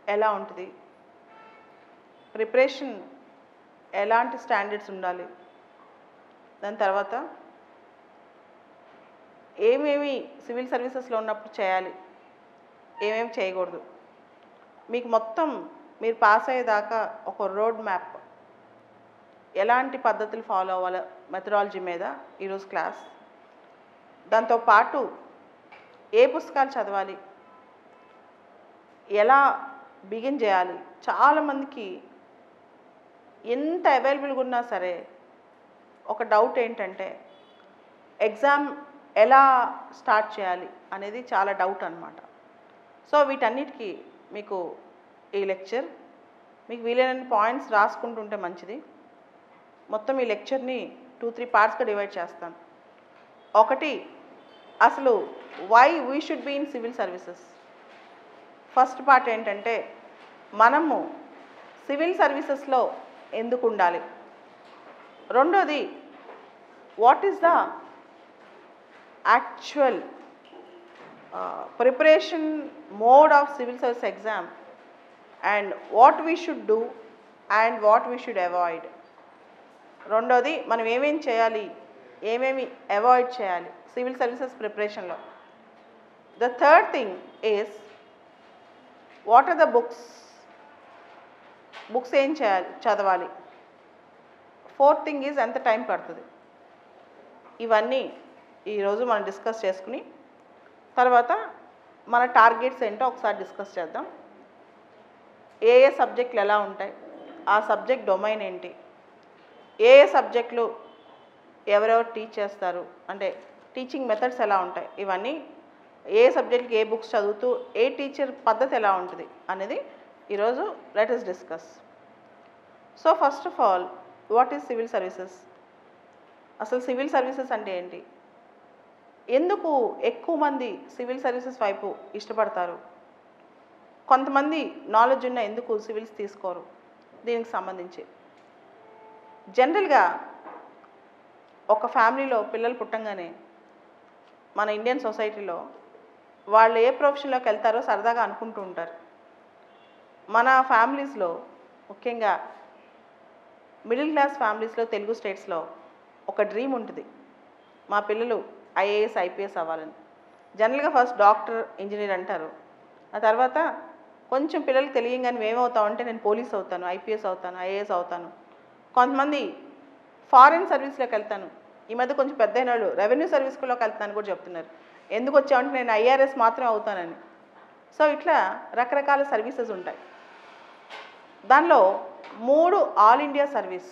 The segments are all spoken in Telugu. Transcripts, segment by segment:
ఎలా ఉంటుంది ప్రిపరేషన్ ఎలాంటి స్టాండర్డ్స్ ఉండాలి దాని తర్వాత ఏమేమి సివిల్ సర్వీసెస్లో ఉన్నప్పుడు చేయాలి ఏమేమి చేయకూడదు మీకు మొత్తం మీరు పాస్ అయ్యేదాకా ఒక రోడ్ మ్యాప్ ఎలాంటి పద్ధతులు ఫాలో అవ్వాలి మెథడాలజీ మీద ఈరోజు క్లాస్ దాంతో పాటు ఏ పుస్తకాలు చదవాలి ఎలా బిగిన్ చేయాలి చాలామందికి ఎంత అవైలబుల్గా ఉన్నా సరే ఒక డౌట్ ఏంటంటే ఎగ్జామ్ ఎలా స్టార్ట్ చేయాలి అనేది చాలా డౌట్ అనమాట సో వీటన్నిటికీ మీకు ఈ లెక్చర్ మీకు వీలైన పాయింట్స్ రాసుకుంటుంటే మంచిది మొత్తం ఈ లెక్చర్ని టూ త్రీ పార్ట్స్గా డివైడ్ చేస్తాను ఒకటి అసలు why we should be in civil services first part ఏంటంటే మనము సివిల్ సర్వీసెస్లో ఎందుకు ఉండాలి రెండోది what is the actual preparation mode of civil service exam and what we should do and what we should avoid రెండోది మనం ఏమేం చేయాలి ఏమేమి అవాయిడ్ చేయాలి సివిల్ సర్వీసెస్ ప్రిపరేషన్లో the third thing is what are the books books ఏం చేయాలి చదవాలి ఫోర్త్ థింగ్ ఈజ్ ఎంత టైం పడుతుంది ఇవన్నీ ఈరోజు మనం డిస్కస్ చేసుకుని తర్వాత మన టార్గెట్స్ ఏంటో ఒకసారి డిస్కస్ చేద్దాం ఏ ఏ సబ్జెక్టులు ఎలా ఉంటాయి ఆ సబ్జెక్ట్ డొమైన్ ఏంటి ఏ ఏ సబ్జెక్టులు ఎవరెవరు టీచ్ చేస్తారు అంటే టీచింగ్ మెథడ్స్ ఎలా ఉంటాయి ఇవన్నీ ఏ సబ్జెక్ట్కి ఏ బుక్స్ చదువుతూ ఏ టీచర్ పద్ధతి ఎలా ఉంటుంది అనేది ఈరోజు let us discuss so first of all what is civil services అసలు సివిల్ సర్వీసెస్ అంటే ఏంటి ఎందుకు ఎక్కువ మంది సివిల్ సర్వీసెస్ వైపు ఇష్టపడతారు కొంతమంది నాలెడ్జ్ ఉన్న ఎందుకు సివిల్స్ తీసుకోరు దీనికి సంబంధించి జనరల్గా ఒక ఫ్యామిలీలో పిల్లలు పుట్టంగానే మన ఇండియన్ సొసైటీలో వాళ్ళు ఏ ప్రొఫెషన్లోకి వెళ్తారో సరదాగా అనుకుంటూ ఉంటారు మన ఫ్యామిలీస్లో ముఖ్యంగా మిడిల్ క్లాస్ ఫ్యామిలీస్లో తెలుగు స్టేట్స్లో ఒక డ్రీమ్ ఉంటుంది మా పిల్లలు ఐఏఎస్ ఐపీఎస్ అవ్వాలని జనరల్గా ఫస్ట్ డాక్టర్ ఇంజనీర్ అంటారు ఆ తర్వాత కొంచెం పిల్లలకు తెలియంగానే ఏమవుతామంటే నేను పోలీస్ అవుతాను ఐపీఎస్ అవుతాను ఐఏఎస్ అవుతాను కొంతమంది ఫారిన్ సర్వీస్లోకి వెళ్తాను ఈ మధ్య కొంచెం పెద్ద అయిన వాళ్ళు రెవెన్యూ సర్వీస్లోకి వెళ్తాను కూడా చెప్తున్నారు ఎందుకు వచ్చామంటే నేను ఐఆర్ఎస్ మాత్రమే అవుతానని సో ఇట్లా రకరకాల సర్వీసెస్ ఉంటాయి దానిలో మూడు all India service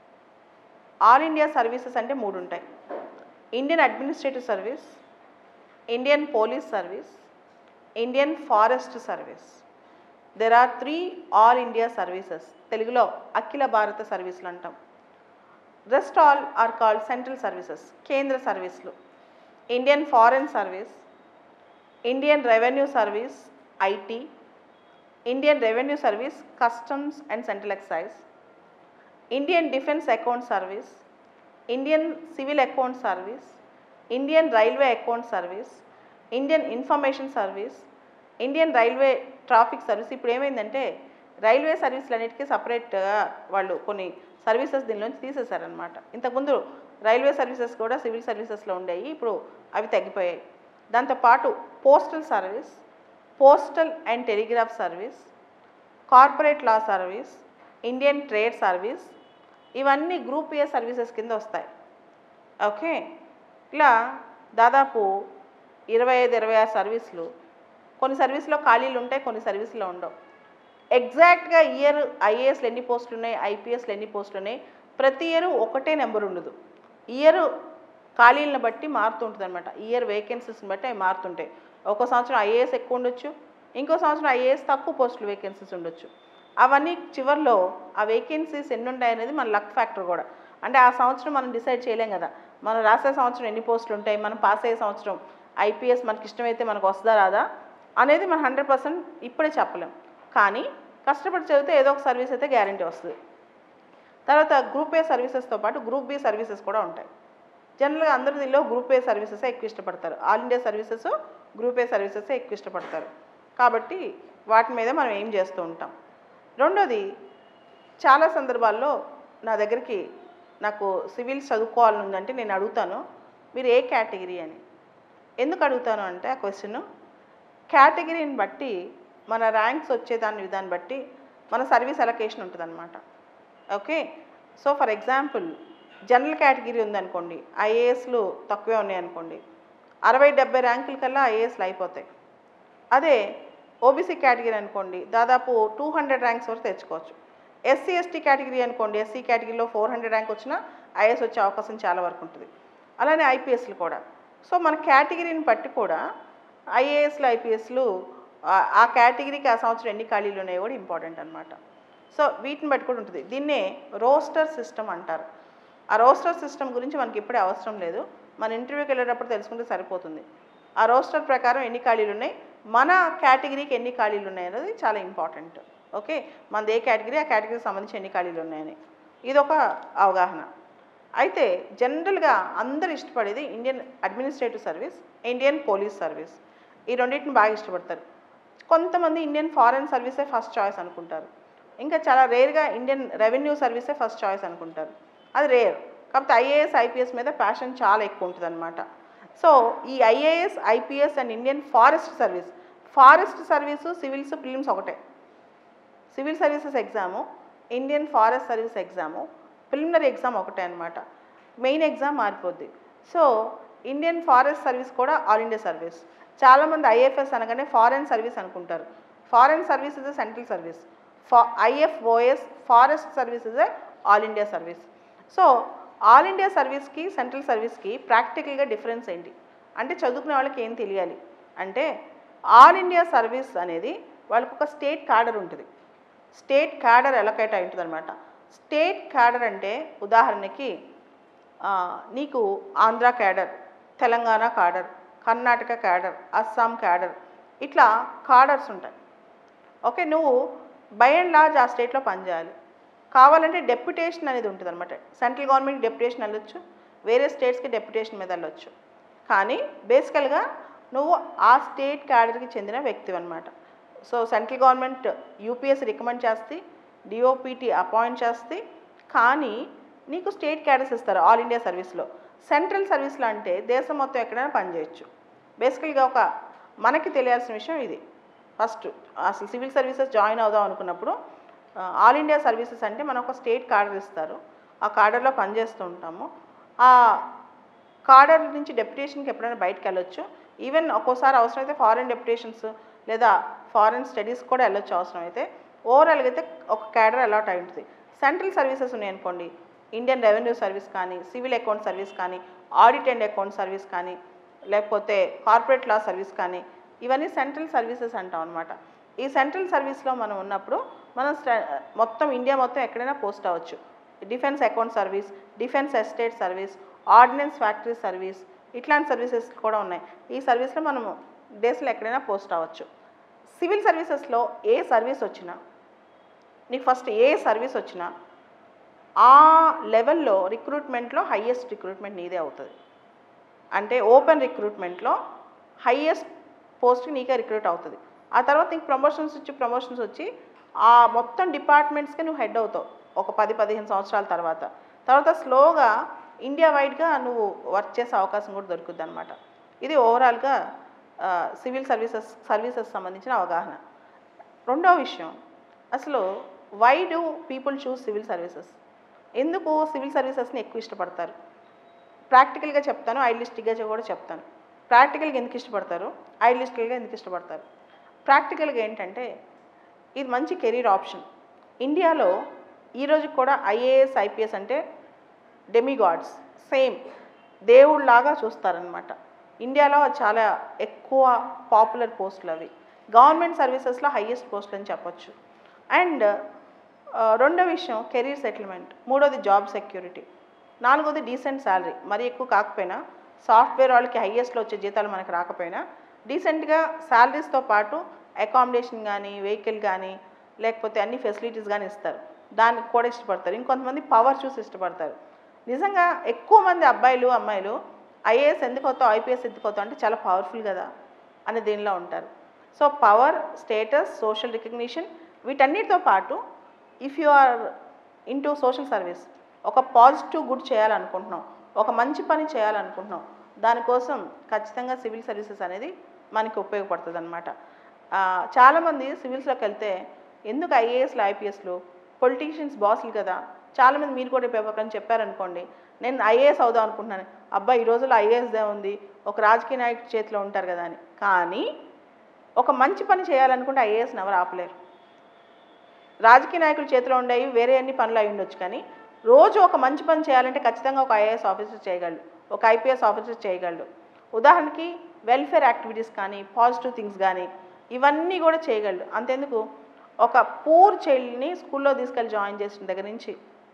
all India services అంటే మూడు ఉంటాయి Indian administrative service Indian police service Indian forest service there are three all India services తెలుగులో అఖిల భారత సర్వీసులు అంటాం rest all are called central services కేంద్ర సర్వీసులు Indian foreign service Indian revenue service IT Indian revenue service customs and central excise Indian defence account service Indian civil account service Indian railway account service Indian information service Indian railway traffic service ఇప్పుడు ఏమైందంటే రైల్వే సర్వీసులన్నిటికీ సపరేట్గా వాళ్ళు కొన్ని సర్వీసెస్ దీనిలోంచి తీసేశారనమాట ఇంతకుముందు రైల్వే సర్వీసెస్ కూడా సివిల్ సర్వీసెస్లో ఉండేవి ఇప్పుడు అవి తగ్గిపోయాయి దాంతోపాటు postal service postal and telegraph service corporate law service Indian trade service ఇవన్నీ గ్రూప్ ఏ సర్వీసెస్ కింద వస్తాయి ఓకే ఇలా దాదాపు ఇరవై ఐదు ఇరవై ఆరు సర్వీసులు కొన్ని సర్వీస్లో ఖాళీలు ఉంటాయి కొన్ని సర్వీసులో ఉండవు ఎగ్జాక్ట్గా ఇయర్ ఐఏఎస్లు ఎన్ని పోస్టులు ఉన్నాయి ఐపీఎస్లు ఎన్ని పోస్టులు ఉన్నాయి ప్రతి ఇయర్ ఒకటే నెంబర్ ఉండదు ఇయర్ ఖాళీలను బట్టి మారుతుంటుంది అనమాట ఇయర్ వేకెన్సీస్ని బట్టి అవి మారుతుంటాయి ఒక సంవత్సరం ఐఏఎస్ ఎక్కువ ఉండొచ్చు ఇంకో సంవత్సరం ఐఏఎస్ తక్కువ పోస్టులు వేకెన్సీస్ ఉండొచ్చు అవన్నీ చివరిలో ఆ వేకెన్సీస్ ఎన్ని ఉంటాయి అనేది మన లక్ ఫ్యాక్టర్ కూడా అంటే ఆ సంవత్సరం మనం డిసైడ్ చేయలేం కదా మనం రాసే సంవత్సరం ఎన్ని పోస్టులు ఉంటాయి మనం పాస్ అయ్యే సంవత్సరం ఐపీఎస్ మనకి ఇష్టమైతే మనకు వస్తుందా రాదా అనేది మనం హండ్రెడ్ పర్సెంట్ ఇప్పుడే చెప్పలేం కానీ కష్టపడి చదివితే ఏదో ఒక సర్వీస్ అయితే గ్యారంటీ వస్తుంది తర్వాత గ్రూప్ ఏ సర్వీసెస్తో పాటు గ్రూప్ బి సర్వీసెస్ కూడా ఉంటాయి జనరల్గా అందరూ దీనిలో గ్రూప్ ఏ సర్వీసెస్ ఎక్కువ ఇష్టపడతారు all India services group A services ఎక్కువ ఇష్టపడతారు కాబట్టి వాటి మీద మనం ఏం చేస్తూ ఉంటాం రెండోది చాలా సందర్భాల్లో నా దగ్గరికి నాకు సివిల్స్ చదువుకోవాలని ఉందంటే నేను అడుగుతాను మీరు ఏ కేటగిరీ అని ఎందుకు అడుగుతాను అంటే ఆ క్వశ్చన్ కేటగిరీని బట్టి మన ర్యాంక్స్ వచ్చేదాని విధాన్ని బట్టి మన సర్వీస్ అలొకేషన్ ఉంటుందన్నమాట okay so for example general category ఉందనుకోండి ఐఏఎస్లు తక్కువే ఉన్నాయనుకోండి అరవై డెబ్బై ర్యాంకుల కల్లా ఐఏఎస్లు అయిపోతాయి అదే ఓబీసీ కేటగిరీ అనుకోండి దాదాపు టూ హండ్రెడ్ ర్యాంక్స్ వరకు తెచ్చుకోవచ్చు ఎస్సీ ఎస్టీ కేటగిరీ అనుకోండి ఎస్సీ కేటగిరీలో ఫోర్ హండ్రెడ్ ర్యాంక్ వచ్చినా ఐఏఎస్ వచ్చే అవకాశం చాలా వరకు ఉంటుంది అలానే ఐపీఎస్లు కూడా సో మన కేటగిరీని బట్టి కూడా ఐఏఎస్లు ఐపీఎస్లు ఆ కేటగిరీకి ఆ సంవత్సరం ఎన్ని ఖాళీలు ఉన్నాయో కూడా ఇంపార్టెంట్ అనమాట సో వీటిని బట్టి కూడా ఉంటుంది దీన్నే రోస్టర్ సిస్టమ్ అంటారు ఆ రోస్టర్ సిస్టమ్ గురించి మనకి ఇప్పుడే అవసరం లేదు మన ఇంటర్వ్యూకి వెళ్ళేటప్పుడు తెలుసుకుంటే సరిపోతుంది ఆ రోస్టర్ ప్రకారం ఎన్ని ఖాళీలు ఉన్నాయి మన కేటగిరీకి ఎన్ని ఖాళీలు ఉన్నాయి అనేది చాలా ఇంపార్టెంట్ ఓకే మనది ఏ కేటగిరీ ఆ కేటగిరీకి సంబంధించి ఎన్ని ఖాళీలు ఉన్నాయని ఇది ఒక అవగాహన అయితే జనరల్గా అందరు ఇష్టపడేది Indian administrative service Indian police service ఈ రెండింటిని బాగా ఇష్టపడతారు కొంతమంది ఇండియన్ ఫారెన్ సర్వీసే ఫస్ట్ చాయిస్ అనుకుంటారు ఇంకా చాలా రేర్గా ఇండియన్ రెవెన్యూ సర్వీసే ఫస్ట్ చాయిస్ అనుకుంటారు అది రేర్ కాకపోతే ఐఏఎస్ ఐపీఎస్ మీద ప్యాషన్ చాలా ఎక్కువ ఉంటుంది అనమాట సో ఈ IAS IPS and Indian forest service forest service civils prelims ఒకటే civil services exam Indian forest service exam preliminary exam ఒకటే అనమాట మెయిన్ ఎగ్జామ్ మారిపోద్ది సో ఇండియన్ ఫారెస్ట్ సర్వీస్ కూడా ఆల్ ఇండియా సర్వీస్ చాలామంది ఐఎఫ్ఎస్ అనగానే ఫారెన్ సర్వీస్ అనుకుంటారు foreign service is a central service ఫా IFoS forest service is a all India service so all India సర్వీస్కి సెంట్రల్ సర్వీస్కి ప్రాక్టికల్గా డిఫరెన్స్ ఏంటి అంటే చదువుకునే వాళ్ళకి ఏం తెలియాలి అంటే ఆల్ ఇండియా సర్వీస్ అనేది వాళ్ళకు ఒక స్టేట్ కార్డర్ ఉంటుంది స్టేట్ క్యాడర్ ఎలకేట్ అయి ఉంటుంది అనమాట స్టేట్ క్యాడర్ అంటే ఉదాహరణకి ఆ, నీకు Andhra cadre Telangana cadre Karnataka cadre Assam cadre ఇట్లా కార్డర్స్ ఉంటాయి ఓకే నువ్వు బై అండ్ లార్జ్ ఆ స్టేట్లో పనిచేయాలి కావాలంటే డెప్యుటేషన్ అనేది ఉంటుంది అనమాట సెంట్రల్ గవర్నమెంట్ డెప్యుటేషన్ వెళ్ళొచ్చు వేరే స్టేట్స్కి డెప్యుటేషన్ మీద వెళ్ళొచ్చు కానీ బేసికల్గా నువ్వు ఆ స్టేట్ క్యాడర్కి చెందిన వ్యక్తి అనమాట so central government UPSC recommend చేస్తే డిఓపిటి అపాయింట్ చేస్తే కానీ నీకు స్టేట్ క్యాడర్స్ ఇస్తారు ఆల్ ఇండియా సర్వీస్లో సెంట్రల్ సర్వీస్లో అంటే దేశం మొత్తం ఎక్కడైనా పనిచేయచ్చు బేసికల్గా ఒక మనకి తెలియాల్సిన విషయం ఇది ఫస్ట్ అసలు సివిల్ సర్వీసెస్ జాయిన్ అవుదాం అనుకున్నప్పుడు ఆ, ఆల్ ఇండియా సర్వీసెస్ అంటే మనకు ఒక స్టేట్ కార్డర్ ఇస్తారు ఆ కార్డర్లో పనిచేస్తూ ఉంటాము ఆ కార్డర్ నుంచి డెప్యుటేషన్కి ఎప్పుడైనా బయటకు వెళ్ళొచ్చు ఈవెన్ ఒక్కోసారి అవసరమైతే ఫారెన్ డెప్యుటేషన్స్ లేదా ఫారెన్ స్టడీస్ కూడా వెళ్ళొచ్చు అవసరమైతే ఓవరాల్గా అయితే ఒక క్యాడర్ అలాట్ అయి ఉంటుంది సెంట్రల్ సర్వీసెస్ ఉన్నాయనుకోండి ఇండియన్ రెవెన్యూ సర్వీస్ కానీ సివిల్ అకౌంట్ సర్వీస్ కానీ ఆడిట్ అండ్ అకౌంట్ సర్వీస్ కానీ లేకపోతే కార్పొరేట్ లా సర్వీస్ కానీ ఇవన్నీ సెంట్రల్ సర్వీసెస్ అంటాం అనమాట ఈ సెంట్రల్ సర్వీస్లో మనం ఉన్నప్పుడు మనం స్ట- మొత్తం ఇండియా మొత్తం ఎక్కడైనా పోస్ట్ అవ్వచ్చు defence account service defence estate service ordnance factory service ఇట్లాంటి సర్వీసెస్ కూడా ఉన్నాయి ఈ సర్వీస్లో మనము దేశంలో ఎక్కడైనా పోస్ట్ అవ్వచ్చు సివిల్ సర్వీసెస్లో ఏ సర్వీస్ వచ్చినా నీకు ఫస్ట్ ఏ సర్వీస్ వచ్చినా ఆ లెవెల్లో రిక్రూట్మెంట్లో హయ్యెస్ట్ రిక్రూట్మెంట్ నీదే అవుతుంది అంటే ఓపెన్ రిక్రూట్మెంట్లో హయ్యెస్ట్ పోస్ట్కి నీకే రిక్రూట్ అవుతుంది ఆ తర్వాత నీకు ప్రమోషన్స్ వచ్చి ప్రమోషన్స్ వచ్చి ఆ మొత్తం డిపార్ట్మెంట్స్కి నువ్వు హెడ్ అవుతావు ఒక పది పదిహేను సంవత్సరాల తర్వాత తర్వాత స్లోగా ఇండియా వైడ్గా నువ్వు వర్క్ చేసే అవకాశం కూడా దొరుకుద్ది అనమాట ఇది ఓవరాల్గా సివిల్ సర్వీసెస్ సర్వీసెస్ సంబంధించిన అవగాహన రెండవ విషయం అసలు why do people choose civil services ఎందుకు సివిల్ సర్వీసెస్ని ఎక్కువ ఇష్టపడతారు ప్రాక్టికల్గా చెప్తాను ఐడియలిస్టిక్గా కూడా చెప్తాను ప్రాక్టికల్గా ఎందుకు ఇష్టపడతారు ఐడియలిస్టికల్గా ఎందుకు ఇష్టపడతారు ప్రాక్టికల్గా ఏంటంటే ఇది మంచి కెరీర్ ఆప్షన్ ఇండియాలో ఈరోజు కూడా ఐఏఎస్ ఐపీఎస్ అంటే డెమిగాడ్స్ సేమ్ దేవుళ్ళలాగా చూస్తారనమాట ఇండియాలో చాలా ఎక్కువ పాపులర్ పోస్టులు అవి గవర్నమెంట్ సర్వీసెస్లో హయ్యెస్ట్ పోస్టులు అని చెప్పొచ్చు అండ్ రెండో విషయం కెరీర్ సెటిల్మెంట్ మూడోది జాబ్ సెక్యూరిటీ నాలుగోది డీసెంట్ శాలరీ మరీ ఎక్కువ కాకపోయినా సాఫ్ట్వేర్ వాళ్ళకి హయ్యెస్ట్లో వచ్చే జీతాలు మనకు రాకపోయినా డీసెంట్గా శాలరీస్తో పాటు అకామిడేషన్ కానీ వెహికల్ కానీ లేకపోతే అన్ని ఫెసిలిటీస్ కానీ ఇస్తారు దానికి కూడా ఇష్టపడతారు ఇంకొంతమంది పవర్ చూసి ఇష్టపడతారు నిజంగా ఎక్కువ మంది అబ్బాయిలు అమ్మాయిలు ఐఏఎస్ ఎందుకు అవుతావు ఐపీఎస్ ఎందుకు అవుతావు అంటే చాలా పవర్ఫుల్ కదా అని దీనిలో ఉంటారు so power status social recognition వీటన్నిటితో పాటు if you are into social service ఒక పాజిటివ్ గుడ్ చేయాలనుకుంటున్నాం ఒక మంచి పని చేయాలనుకుంటున్నాం దానికోసం ఖచ్చితంగా సివిల్ సర్వీసెస్ అనేది మనకి ఉపయోగపడుతుంది అనమాట చాలామంది సివిల్స్లోకి వెళ్తే ఎందుకు ఐఏఎస్లు ఐపీఎస్లు పొలిటీషియన్స్ బాసులు కదా చాలామంది మీరు కూడా పేపర్ అని చెప్పారనుకోండి నేను ఐఏఎస్ అవుదాం అనుకుంటున్నాను అబ్బా ఈ రోజుల్లో ఐఏఎస్దే ఉంది ఒక రాజకీయ నాయకుడి చేతిలో ఉంటారు కదా అని కానీ ఒక మంచి పని చేయాలనుకుంటే ఐఏఎస్ని ఎవరు ఆపలేరు రాజకీయ నాయకుల చేతిలో ఉండేవి వేరే అన్ని పనులు అయి ఉండొచ్చు కానీ రోజు ఒక మంచి పని చేయాలంటే ఖచ్చితంగా ఒక ఐఏఎస్ ఆఫీసర్ చేయగలడు ఒక ఐపీఎస్ ఆఫీసర్ చేయగలడు ఉదాహరణకి వెల్ఫేర్ యాక్టివిటీస్ కానీ పాజిటివ్ థింగ్స్ కానీ ఇవన్నీ కూడా చేయగలడు అంతెందుకు ఒక పూర్ చైల్డ్ని స్కూల్లో తీసుకెళ్ళి జాయిన్ చేసిన దగ్గర నుంచి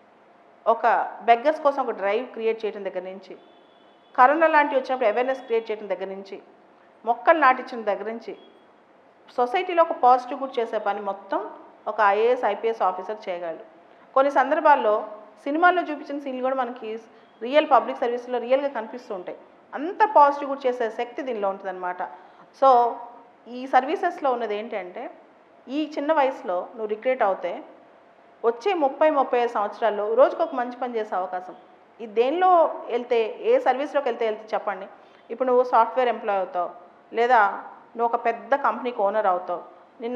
ఒక బెగ్గర్స్ కోసం ఒక డ్రైవ్ క్రియేట్ చేయడం దగ్గర నుంచి కరోనా లాంటివి వచ్చినప్పుడు అవేర్నెస్ క్రియేట్ చేయడం దగ్గర నుంచి మొక్కలు నాటించిన దగ్గర నుంచి సొసైటీలో ఒక పాజిటివ్ గుడ్ చేసే పని మొత్తం ఒక ఐఏఎస్ ఐపీఎస్ ఆఫీసర్ చేయగలడు కొన్ని సందర్భాల్లో సినిమాల్లో చూపించిన సీన్లు కూడా మనకి రియల్ పబ్లిక్ సర్వీస్లో రియల్గా కనిపిస్తూ ఉంటాయి అంత పాజిటివ్ గుడ్ చేసే శక్తి దీనిలో ఉంటుందన్నమాట సో ఈ సర్వీసెస్లో ఉన్నది ఏంటంటే ఈ చిన్న వయసులో నువ్వు రిక్రియేట్ అవుతే వచ్చే ముప్పై ముప్పై ఐదు సంవత్సరాల్లో రోజుకు ఒక మంచి పని చేసే అవకాశం ఈ దేనిలో వెళ్తే ఏ సర్వీస్లోకి వెళ్తే వెళ్తే చెప్పండి ఇప్పుడు నువ్వు సాఫ్ట్వేర్ ఎంప్లాయ్ అవుతావు లేదా నువ్వు ఒక పెద్ద కంపెనీకి ఓనర్ అవుతావు నిన్న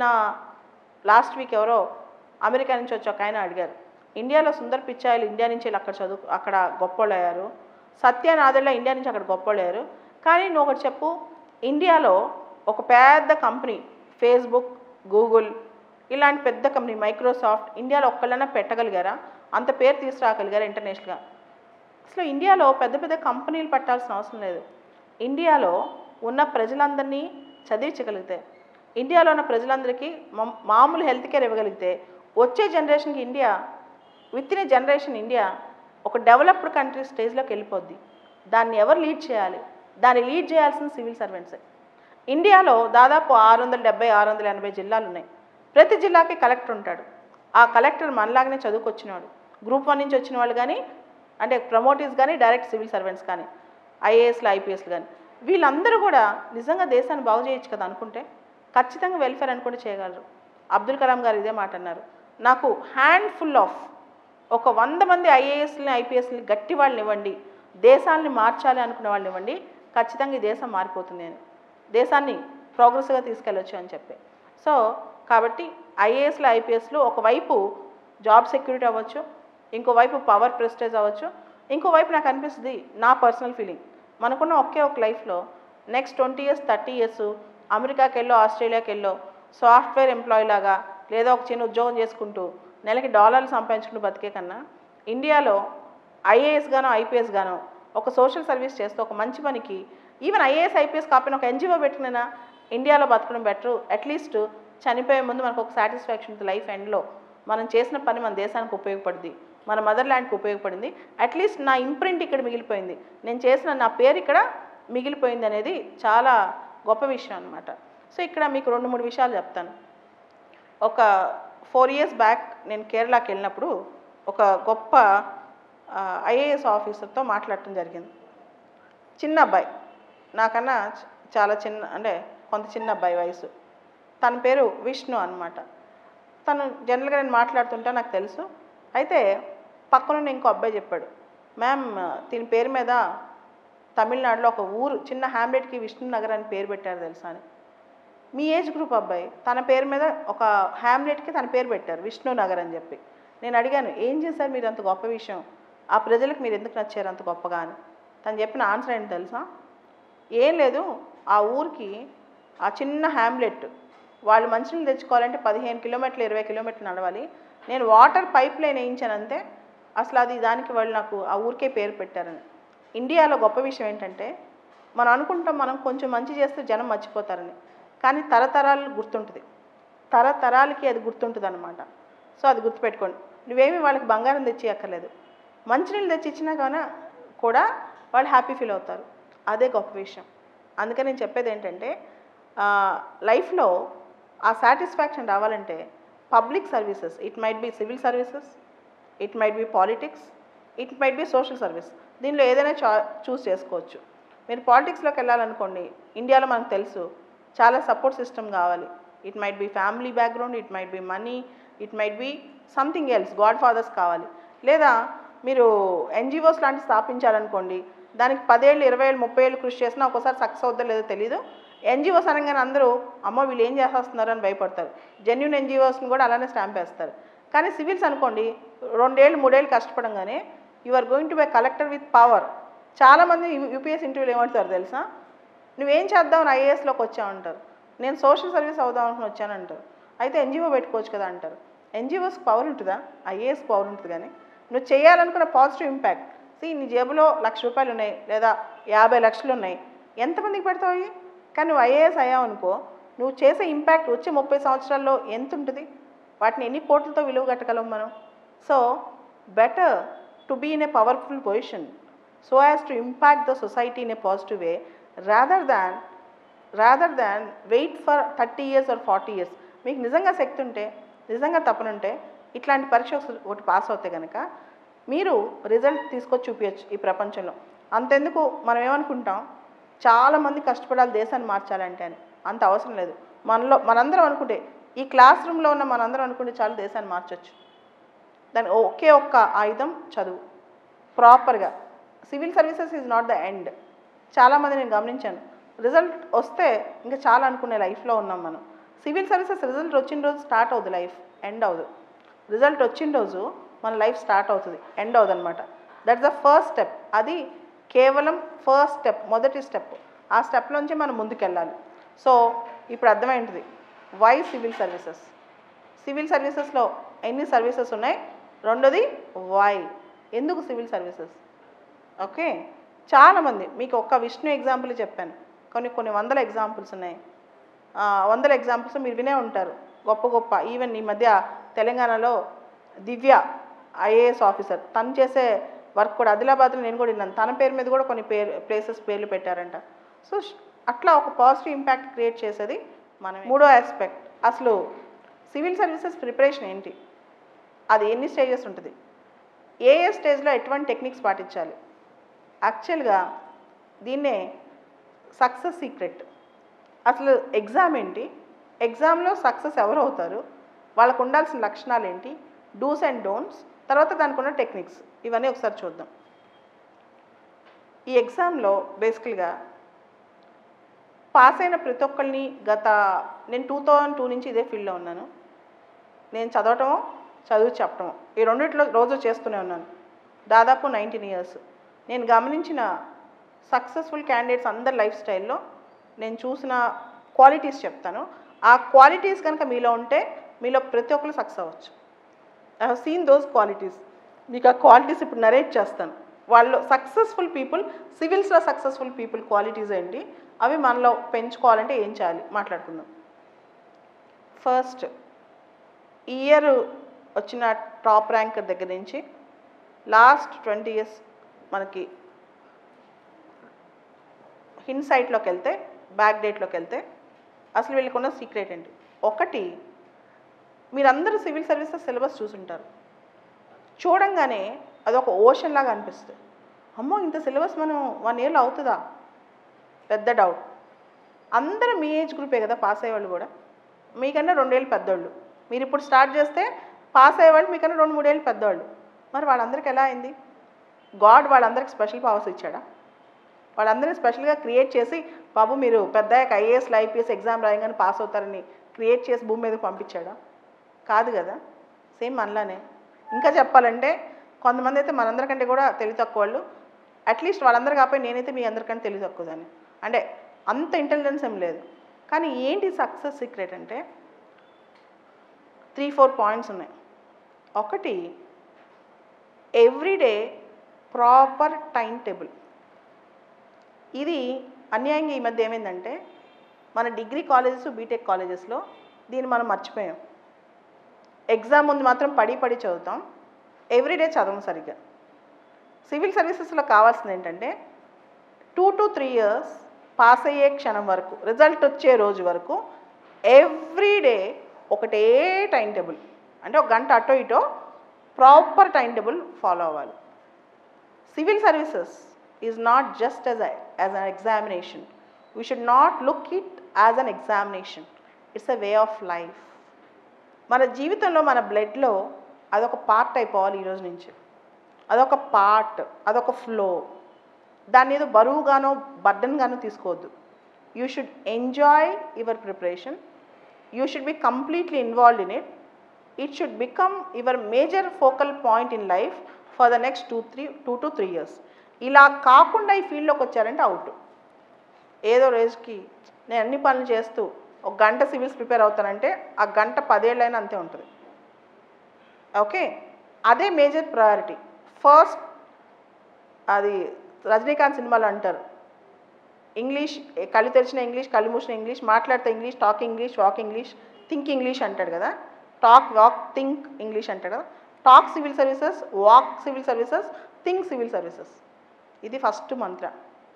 లాస్ట్ వీక్ ఎవరో అమెరికా నుంచి వచ్చి ఒక ఆయన అడిగారు ఇండియాలో సుందర్ పిచ్చాయిలు ఇండియా నుంచి వెళ్ళి అక్కడ చదువు అక్కడ గొప్పోళ్ళు అయ్యారు సత్యనాథుల్లో ఇండియా నుంచి అక్కడ గొప్పోళ్ళు అయ్యారు కానీ నువ్వు ఒకటి చెప్పు ఇండియాలో ఒక పెద్ద కంపెనీ ఫేస్బుక్ గూగుల్ ఇలాంటి పెద్ద కంపెనీ మైక్రోసాఫ్ట్ ఇండియాలో ఒక్కళ్ళైనా పెట్టగలిగారా అంత పేరు తీసుకురాగలిగారా ఇంటర్నేషనల్గా అసలు ఇండియాలో పెద్ద పెద్ద కంపెనీలు పెట్టాల్సిన అవసరం లేదు ఇండియాలో ఉన్న ప్రజలందరినీ చదివించగలిగితే ఇండియాలో ఉన్న ప్రజలందరికీ మా- మామూలు హెల్త్ కేర్ ఇవ్వగలిగితే వచ్చే జనరేషన్కి India with in a generation India ఒక డెవలప్డ్ కంట్రీ స్టేజ్లోకి వెళ్ళిపోద్ది దాన్ని ఎవరు లీడ్ చేయాలి దాన్ని లీడ్ చేయాల్సిన సివిల్ సర్వెంట్సే ఇండియాలో దాదాపు ఆరు వందల డెబ్బై ఆరు వందల ఎనభై జిల్లాలు ఉన్నాయి ప్రతి జిల్లాకి కలెక్టర్ ఉంటాడు ఆ కలెక్టర్ మనలాగానే చదువుకొచ్చినవాడు గ్రూప్ వన్ నుంచి వచ్చిన వాళ్ళు కానీ అంటే ప్రమోటీస్ కానీ డైరెక్ట్ సివిల్ సర్వెంట్స్ కానీ ఐఏఎస్లు ఐపీఎస్లు కానీ వీళ్ళందరూ కూడా నిజంగా దేశాన్ని బాగు చేయొచ్చు కదా అనుకుంటే ఖచ్చితంగా వెల్ఫేర్ అనుకుంటే చేయగలరు అబ్దుల్ కలాం గారు ఇదే మాట అన్నారు నాకు హ్యాండ్ ఫుల్ ఆఫ్ ఒక వంద మంది ఐఏఎస్ని ఐపీఎస్ని గట్టి వాళ్ళని ఇవ్వండి దేశాన్ని మార్చాలి అనుకునే వాళ్ళని ఇవ్వండి ఖచ్చితంగా ఈ దేశం మారిపోతుంది అని దేశాన్ని ప్రోగ్రెస్గా తీసుకెళ్ళొచ్చు అని చెప్పి సో కాబట్టి ఐఏఎస్లు ఐపీఎస్లు ఒకవైపు జాబ్ సెక్యూరిటీ అవ్వచ్చు ఇంకోవైపు పవర్ ప్రెస్టేజ్ అవ్వచ్చు ఇంకోవైపు నాకు అనిపిస్తుంది నా పర్సనల్ ఫీలింగ్ మనకున్న ఒకే ఒక లైఫ్లో next twenty years thirty years అమెరికాకి వెళ్ళో ఆస్ట్రేలియాకి వెళ్ళో సాఫ్ట్వేర్ ఎంప్లాయీ లాగా లేదా ఒక చిన్న ఉద్యోగం చేసుకుంటూ నెలకి డాలర్లు సంపాదించుకుంటూ బతికే కన్నా ఇండియాలో ఐఏఎస్ గానో ఐపీఎస్ గానో ఒక సోషల్ సర్వీస్ చేస్తూ ఒక మంచి పనికి ఈవెన్ ఐఏఎస్ ఐపీఎస్ కాకపోయినా ఒక ఎన్జిఓ పెట్టినా ఇండియాలో బతకడం బెటరు అట్లీస్ట్ చనిపోయే ముందు మనకు ఒక సాటిస్ఫాక్షన్ లైఫ్ ఎండ్లో మనం చేసిన పని మన దేశానికి ఉపయోగపడింది మన మదర్ ల్యాండ్కి ఉపయోగపడింది అట్లీస్ట్ నా ఇంప్రింట్ ఇక్కడ మిగిలిపోయింది నేను చేసిన నా పేరు ఇక్కడ మిగిలిపోయింది అనేది చాలా గొప్ప విషయం అనమాట సో ఇక్కడ మీకు రెండు మూడు విషయాలు చెప్తాను ఒక ఫోర్ ఇయర్స్ బ్యాక్ నేను కేరళకి వెళ్ళినప్పుడు ఒక గొప్ప ఐఏఎస్ ఆఫీసర్తో మాట్లాడటం జరిగింది చిన్న అబ్బాయి నాకన్నా చ- చాలా చిన్న అంటే కొంత చిన్న అబ్బాయి వయసు తన పేరు విష్ణు అన్నమాట తను జనరల్గా నేను మాట్లాడుతుంటే నాకు తెలుసు అయితే పక్కనున్న ఇంకో అబ్బాయి చెప్పాడు మ్యామ్ దీని పేరు మీద తమిళనాడులో ఒక ఊరు చిన్న హ్యామ్లెట్కి విష్ణు నగర్ అని పేరు పెట్టారు తెలుసా అని మీ ఏజ్ గ్రూప్ అబ్బాయి తన పేరు మీద ఒక హ్యామ్లెట్కి తన పేరు పెట్టారు విష్ణు నగర్ అని చెప్పి నేను అడిగాను ఏం చేశారు మీరు అంత గొప్ప విషయం ఆ ప్రజలకు మీరు ఎందుకు నచ్చారు అంత గొప్పగా అని తను చెప్పిన ఆన్సర్ ఏంటి తెలుసా ఏం లేదు ఆ ఊరికి ఆ చిన్న హ్యామ్లెట్ వాళ్ళు మంచినీళ్ళు తెచ్చుకోవాలంటే పదిహేను కిలోమీటర్లు ఇరవై కిలోమీటర్లు నడవాలి నేను వాటర్ పైప్ లైన్ వేయించానంతే అసలు అది దానికి వాళ్ళు నాకు ఆ ఊరికే పేరు పెట్టారని ఇండియాలో గొప్ప విషయం ఏంటంటే మనం అనుకుంటాం మనం కొంచెం మంచి చేస్తే జనం మర్చిపోతారని కానీ తరతరాలు గుర్తుంటుంది తరతరాలకి అది గుర్తుంటుంది అనమాట సో అది గుర్తుపెట్టుకోండి నువ్వేమి వాళ్ళకి బంగారం తెచ్చి అక్కర్లేదు మంచినీళ్ళు తెచ్చి ఇచ్చినా కానీ కూడా వాళ్ళు హ్యాపీ ఫీల్ అవుతారు అదే గొప్ప విషయం అందుకని నేను చెప్పేది ఏంటంటే లైఫ్లో ఆ సాటిస్ఫాక్షన్ రావాలంటే public services it might be civil services it might be politics it might be social service దీనిలో ఏదైనా చా చూస్ చేసుకోవచ్చు మీరు పాలిటిక్స్లోకి వెళ్ళాలనుకోండి ఇండియాలో మనకు తెలుసు చాలా సపోర్ట్ సిస్టమ్ కావాలి it might be family background it might be money it might be something else godfathers కావాలి లేదా మీరు ఎన్జిఓస్ లాంటి స్థాపించాలనుకోండి దానికి పదేళ్ళు ఇరవై ఏళ్ళు ముప్పై ఏళ్ళు కృషి చేసినా ఒకసారి సక్సెస్ అవుద్దో లేదో తెలియదు ఎన్జిఓస్ అనగానే అందరూ అమ్మో వీళ్ళు ఏం చేసేస్తున్నారు అని భయపడతారు జెన్యున్ ఎన్జిఓస్ని కూడా అలానే స్టాంప్ వేస్తారు కానీ సివిల్స్ అనుకోండి రెండేళ్ళు మూడేళ్ళు కష్టపడంగానే you are going to be collector with power చాలామంది యూపీఎస్ ఇంటర్వ్యూలు ఏమంటారు తెలుసా నువ్వేం చేద్దామని ఐఏఎస్లోకి వచ్చావంటారు నేను సోషల్ సర్వీస్ అవుదాం అనుకుని వచ్చానంటారు అయితే ఎన్జిఓ పెట్టుకోవచ్చు కదా అంటారు ఎన్జిఓస్కి పవర్ ఉంటుందా ఐఏఎస్ పవర్ ఉంటుంది కానీ నువ్వు చేయాలనుకున్న పాజిటివ్ ఇంపాక్ట్ సి నీ జేబులో లక్ష రూపాయలు ఉన్నాయి లేదా యాభై లక్షలు ఉన్నాయి ఎంతమందికి పెడతావు అవి కానీ నువ్వు ఐఏఎస్ అయ్యావు అనుకో నువ్వు చేసే ఇంపాక్ట్ వచ్చే ముప్పై సంవత్సరాల్లో ఎంత ఉంటుంది వాటిని ఎన్ని కోట్లతో విలువ కట్టగలం మనం so better to be in a powerful position so as to impact the society in a positive way rather than rather than wait for thirty years or forty years మీకు నిజంగా శక్తి ఉంటే నిజంగా తపనుంటే ఇట్లాంటి పరీక్ష ఒకసారి ఒకటి పాస్ అవుతే కనుక మీరు రిజల్ట్ తీసుకొచ్చి చూపించచ్చు ఈ ప్రపంచంలో అంతెందుకు మనం ఏమనుకుంటాం చాలామంది కష్టపడాలి దేశాన్ని మార్చాలంటే అని అంత అవసరం లేదు మనలో మనందరం అనుకుంటే ఈ క్లాస్ రూమ్లో ఉన్న మనందరం అనుకుంటే చాలు దేశాన్ని మార్చొచ్చు దాని ఒకే ఒక్క ఆయుధం చదువు ప్రాపర్గా civil services is not the end చాలామంది నేను గమనించాను రిజల్ట్ వస్తే ఇంకా చాలా అనుకునే లైఫ్లో ఉన్నాం మనం సివిల్ సర్వీసెస్ రిజల్ట్ వచ్చిన రోజు స్టార్ట్ అవుతుంది లైఫ్ ఎండ్ అవ్వదు రిజల్ట్ వచ్చిన రోజు మన లైఫ్ స్టార్ట్ అవుతుంది ఎండ్ అవుతుంది అనమాట దట్స్ ద ఫస్ట్ స్టెప్ అది కేవలం ఫస్ట్ స్టెప్ మొదటి స్టెప్ ఆ స్టెప్లోంచి మనం ముందుకెళ్ళాలి సో ఇప్పుడు అర్థమైంటుంది వై సివిల్ సర్వీసెస్ సివిల్ సర్వీసెస్లో ఎన్ని సర్వీసెస్ ఉన్నాయి రెండోది వై ఎందుకు సివిల్ సర్వీసెస్ ఓకే చాలామంది మీకు ఒక్క విష్ణు ఎగ్జాంపుల్ చెప్పాను కొన్ని కొన్ని వందల ఎగ్జాంపుల్స్ ఉన్నాయి ఆ, వందల ఎగ్జాంపుల్స్ మీరు వినే ఉంటారు గొప్ప గొప్ప ఈవెన్ ఈ మధ్య తెలంగాణలో దివ్య ఐఏఎస్ ఆఫీసర్ తను చేసే వర్క్ కూడా ఆదిలాబాద్లో నేను కూడా విన్నాను తన పేరు మీద కూడా కొన్ని పేరు ప్లేసెస్ పేర్లు పెట్టారంట సో అట్లా ఒక పాజిటివ్ ఇంపాక్ట్ క్రియేట్ చేసేది మనం మూడో ఆస్పెక్ట్ అసలు సివిల్ సర్వీసెస్ ప్రిపరేషన్ ఏంటి అది ఎన్ని స్టేజెస్ ఉంటుంది ఏ ఏ స్టేజ్లో ఎటువంటి టెక్నిక్స్ పాటించాలి యాక్చువల్గా దీన్నే సక్సెస్ సీక్రెట్ అసలు ఎగ్జామ్ ఏంటి ఎగ్జామ్లో సక్సెస్ ఎవరు అవుతారు వాళ్ళకు ఉండాల్సిన లక్షణాలు ఏంటి డూస్ అండ్ డోంట్స్ తర్వాత దానికి ఉన్న టెక్నిక్స్ ఇవన్నీ ఒకసారి చూద్దాం ఈ ఎగ్జామ్లో బేసికల్గా పాస్ అయిన ప్రతి ఒక్కరిని గత నేను టూ థౌజండ్ టూ నుంచి ఇదే ఫీల్డ్లో ఉన్నాను నేను చదవటం చదువు చెప్పటం ఈ రెండిట్లో రోజు చేస్తూనే ఉన్నాను దాదాపు నైన్టీన్ ఇయర్స్ నేను గమనించిన సక్సెస్ఫుల్ క్యాండిడేట్స్ అందరి లైఫ్ స్టైల్లో నేను చూసిన క్వాలిటీస్ చెప్తాను ఆ క్వాలిటీస్ కనుక మీలో ఉంటే మీలో ప్రతి ఒక్కరు సక్సెస్ అవ్వచ్చు I have seen those qualities మీకు ఆ క్వాలిటీస్ ఇప్పుడు నరేట్ చేస్తాను వాళ్ళు సక్సెస్ఫుల్ పీపుల్ సివిల్స్లో సక్సెస్ఫుల్ పీపుల్ క్వాలిటీస్ ఏంటి అవి మనలో పెంచుకోవాలంటే ఏం చేయాలి మాట్లాడుకుందాం ఫస్ట్ ఇయర్ వచ్చిన టాప్ ర్యాంకర్ దగ్గర నుంచి లాస్ట్ ట్వంటీ ఇయర్స్ మనకి హిన్సైట్లోకి వెళ్తే బ్యాక్ డేట్లోకి వెళ్తే అసలు వీళ్ళకున్న సీక్రెట్ ఏంటి ఒకటి మీరందరూ సివిల్ సర్వీసెస్ సిలబస్ చూసుంటారు చూడంగానే అదొక ఓషన్ లాగా అనిపిస్తుంది అమ్మో ఇంత సిలబస్ మనం వన్ ఇయర్లో అవుతుందా పెద్ద డౌట్ అందరూ మీ ఏజ్ గ్రూపే కదా పాస్ అయ్యేవాళ్ళు కూడా మీకన్నా రెండేళ్ళు పెద్దోళ్ళు మీరు ఇప్పుడు స్టార్ట్ చేస్తే పాస్ అయ్యేవాళ్ళు మీకన్నా రెండు మూడేళ్ళు పెద్దవాళ్ళు మరి వాళ్ళందరికీ ఎలా అయింది గాడ్ వాళ్ళందరికీ స్పెషల్ పవర్స్ ఇచ్చాడా వాళ్ళందరినీ స్పెషల్గా క్రియేట్ చేసి బాబు మీరు పెద్ద ఐఏఎస్ ఐపీఎస్ ఎగ్జామ్ రాయగానే పాస్ అవుతారని క్రియేట్ చేసి భూమి మీదకి పంపించాడా కాదు కదా సేమ్ మనలానే ఇంకా చెప్పాలంటే కొంతమంది అయితే మనందరికంటే కూడా తెలివి తక్కువ వాళ్ళు అట్లీస్ట్ వాళ్ళందరూ కాకపోయి నేనైతే మీ అందరికంటే తెలివి తక్కువదాన్ని అంటే అంత ఇంటెలిజెన్స్ ఏం లేదు కానీ ఏంటి సక్సెస్ సీక్రెట్ అంటే త్రీ ఫోర్ పాయింట్స్ ఉన్నాయి ఒకటి ఎవ్రీడే ప్రాపర్ టైం టేబుల్ ఇది అన్యాయంగా ఈ మధ్య ఏమైందంటే మన డిగ్రీ కాలేజెస్ బీటెక్ కాలేజెస్లో దీన్ని మనం మర్చిపోయాం ఎగ్జామ్ ముందు మాత్రం పడి పడి చదువుతాం ఎవ్రీడే చదవం సరిగ్గా సివిల్ సర్వీసెస్లో కావాల్సింది ఏంటంటే two to three years pass అయ్యే క్షణం వరకు రిజల్ట్ వచ్చే రోజు వరకు ఎవ్రీడే ఒకటే టైం టేబుల్ అంటే ఒక గంట అటో ఇటో ప్రాపర్ టైం టేబుల్ ఫాలో అవ్వాలి civil services is not just as as an examination we should not look it as an examination it's a way of life మన జీవితంలో మన బ్లడ్లో అదొక పార్ట్ అయిపోవాలి ఈరోజు నుంచి అదొక పార్ట్ అదొక ఫ్లో దాన్ని ఏదో బరువుగానో బర్డన్గానో తీసుకోవద్దు you should enjoy your preparation you should be completely involved in it it should become your major focal point in life for the next two three two to three years ఇలా కాకుండా ఈ ఫీల్డ్లోకి వచ్చారంటే అవుట్ ఏదో రోజుకి నేను అన్ని పనులు చేస్తూ ఒక గంట సివిల్స్ ప్రిపేర్ అవుతానంటే ఆ గంట పదేళ్ళైనా అంతే ఉంటుంది ఓకే అదే మేజర్ ప్రయారిటీ ఫస్ట్ అది రజనీకాంత్ సినిమాలో అంటారు ఇంగ్లీష్ కళ్ళు తెరిచిన ఇంగ్లీష్ కళ్ళు మూసిన ఇంగ్లీష్ మాట్లాడితే English talk English walk English think English అంటాడు కదా టాక్ వాక్ థింక్ ఇంగ్లీష్ అంటాడు కదా talk civil services walk civil services think civil services ఇది ఫస్ట్ మంత్ర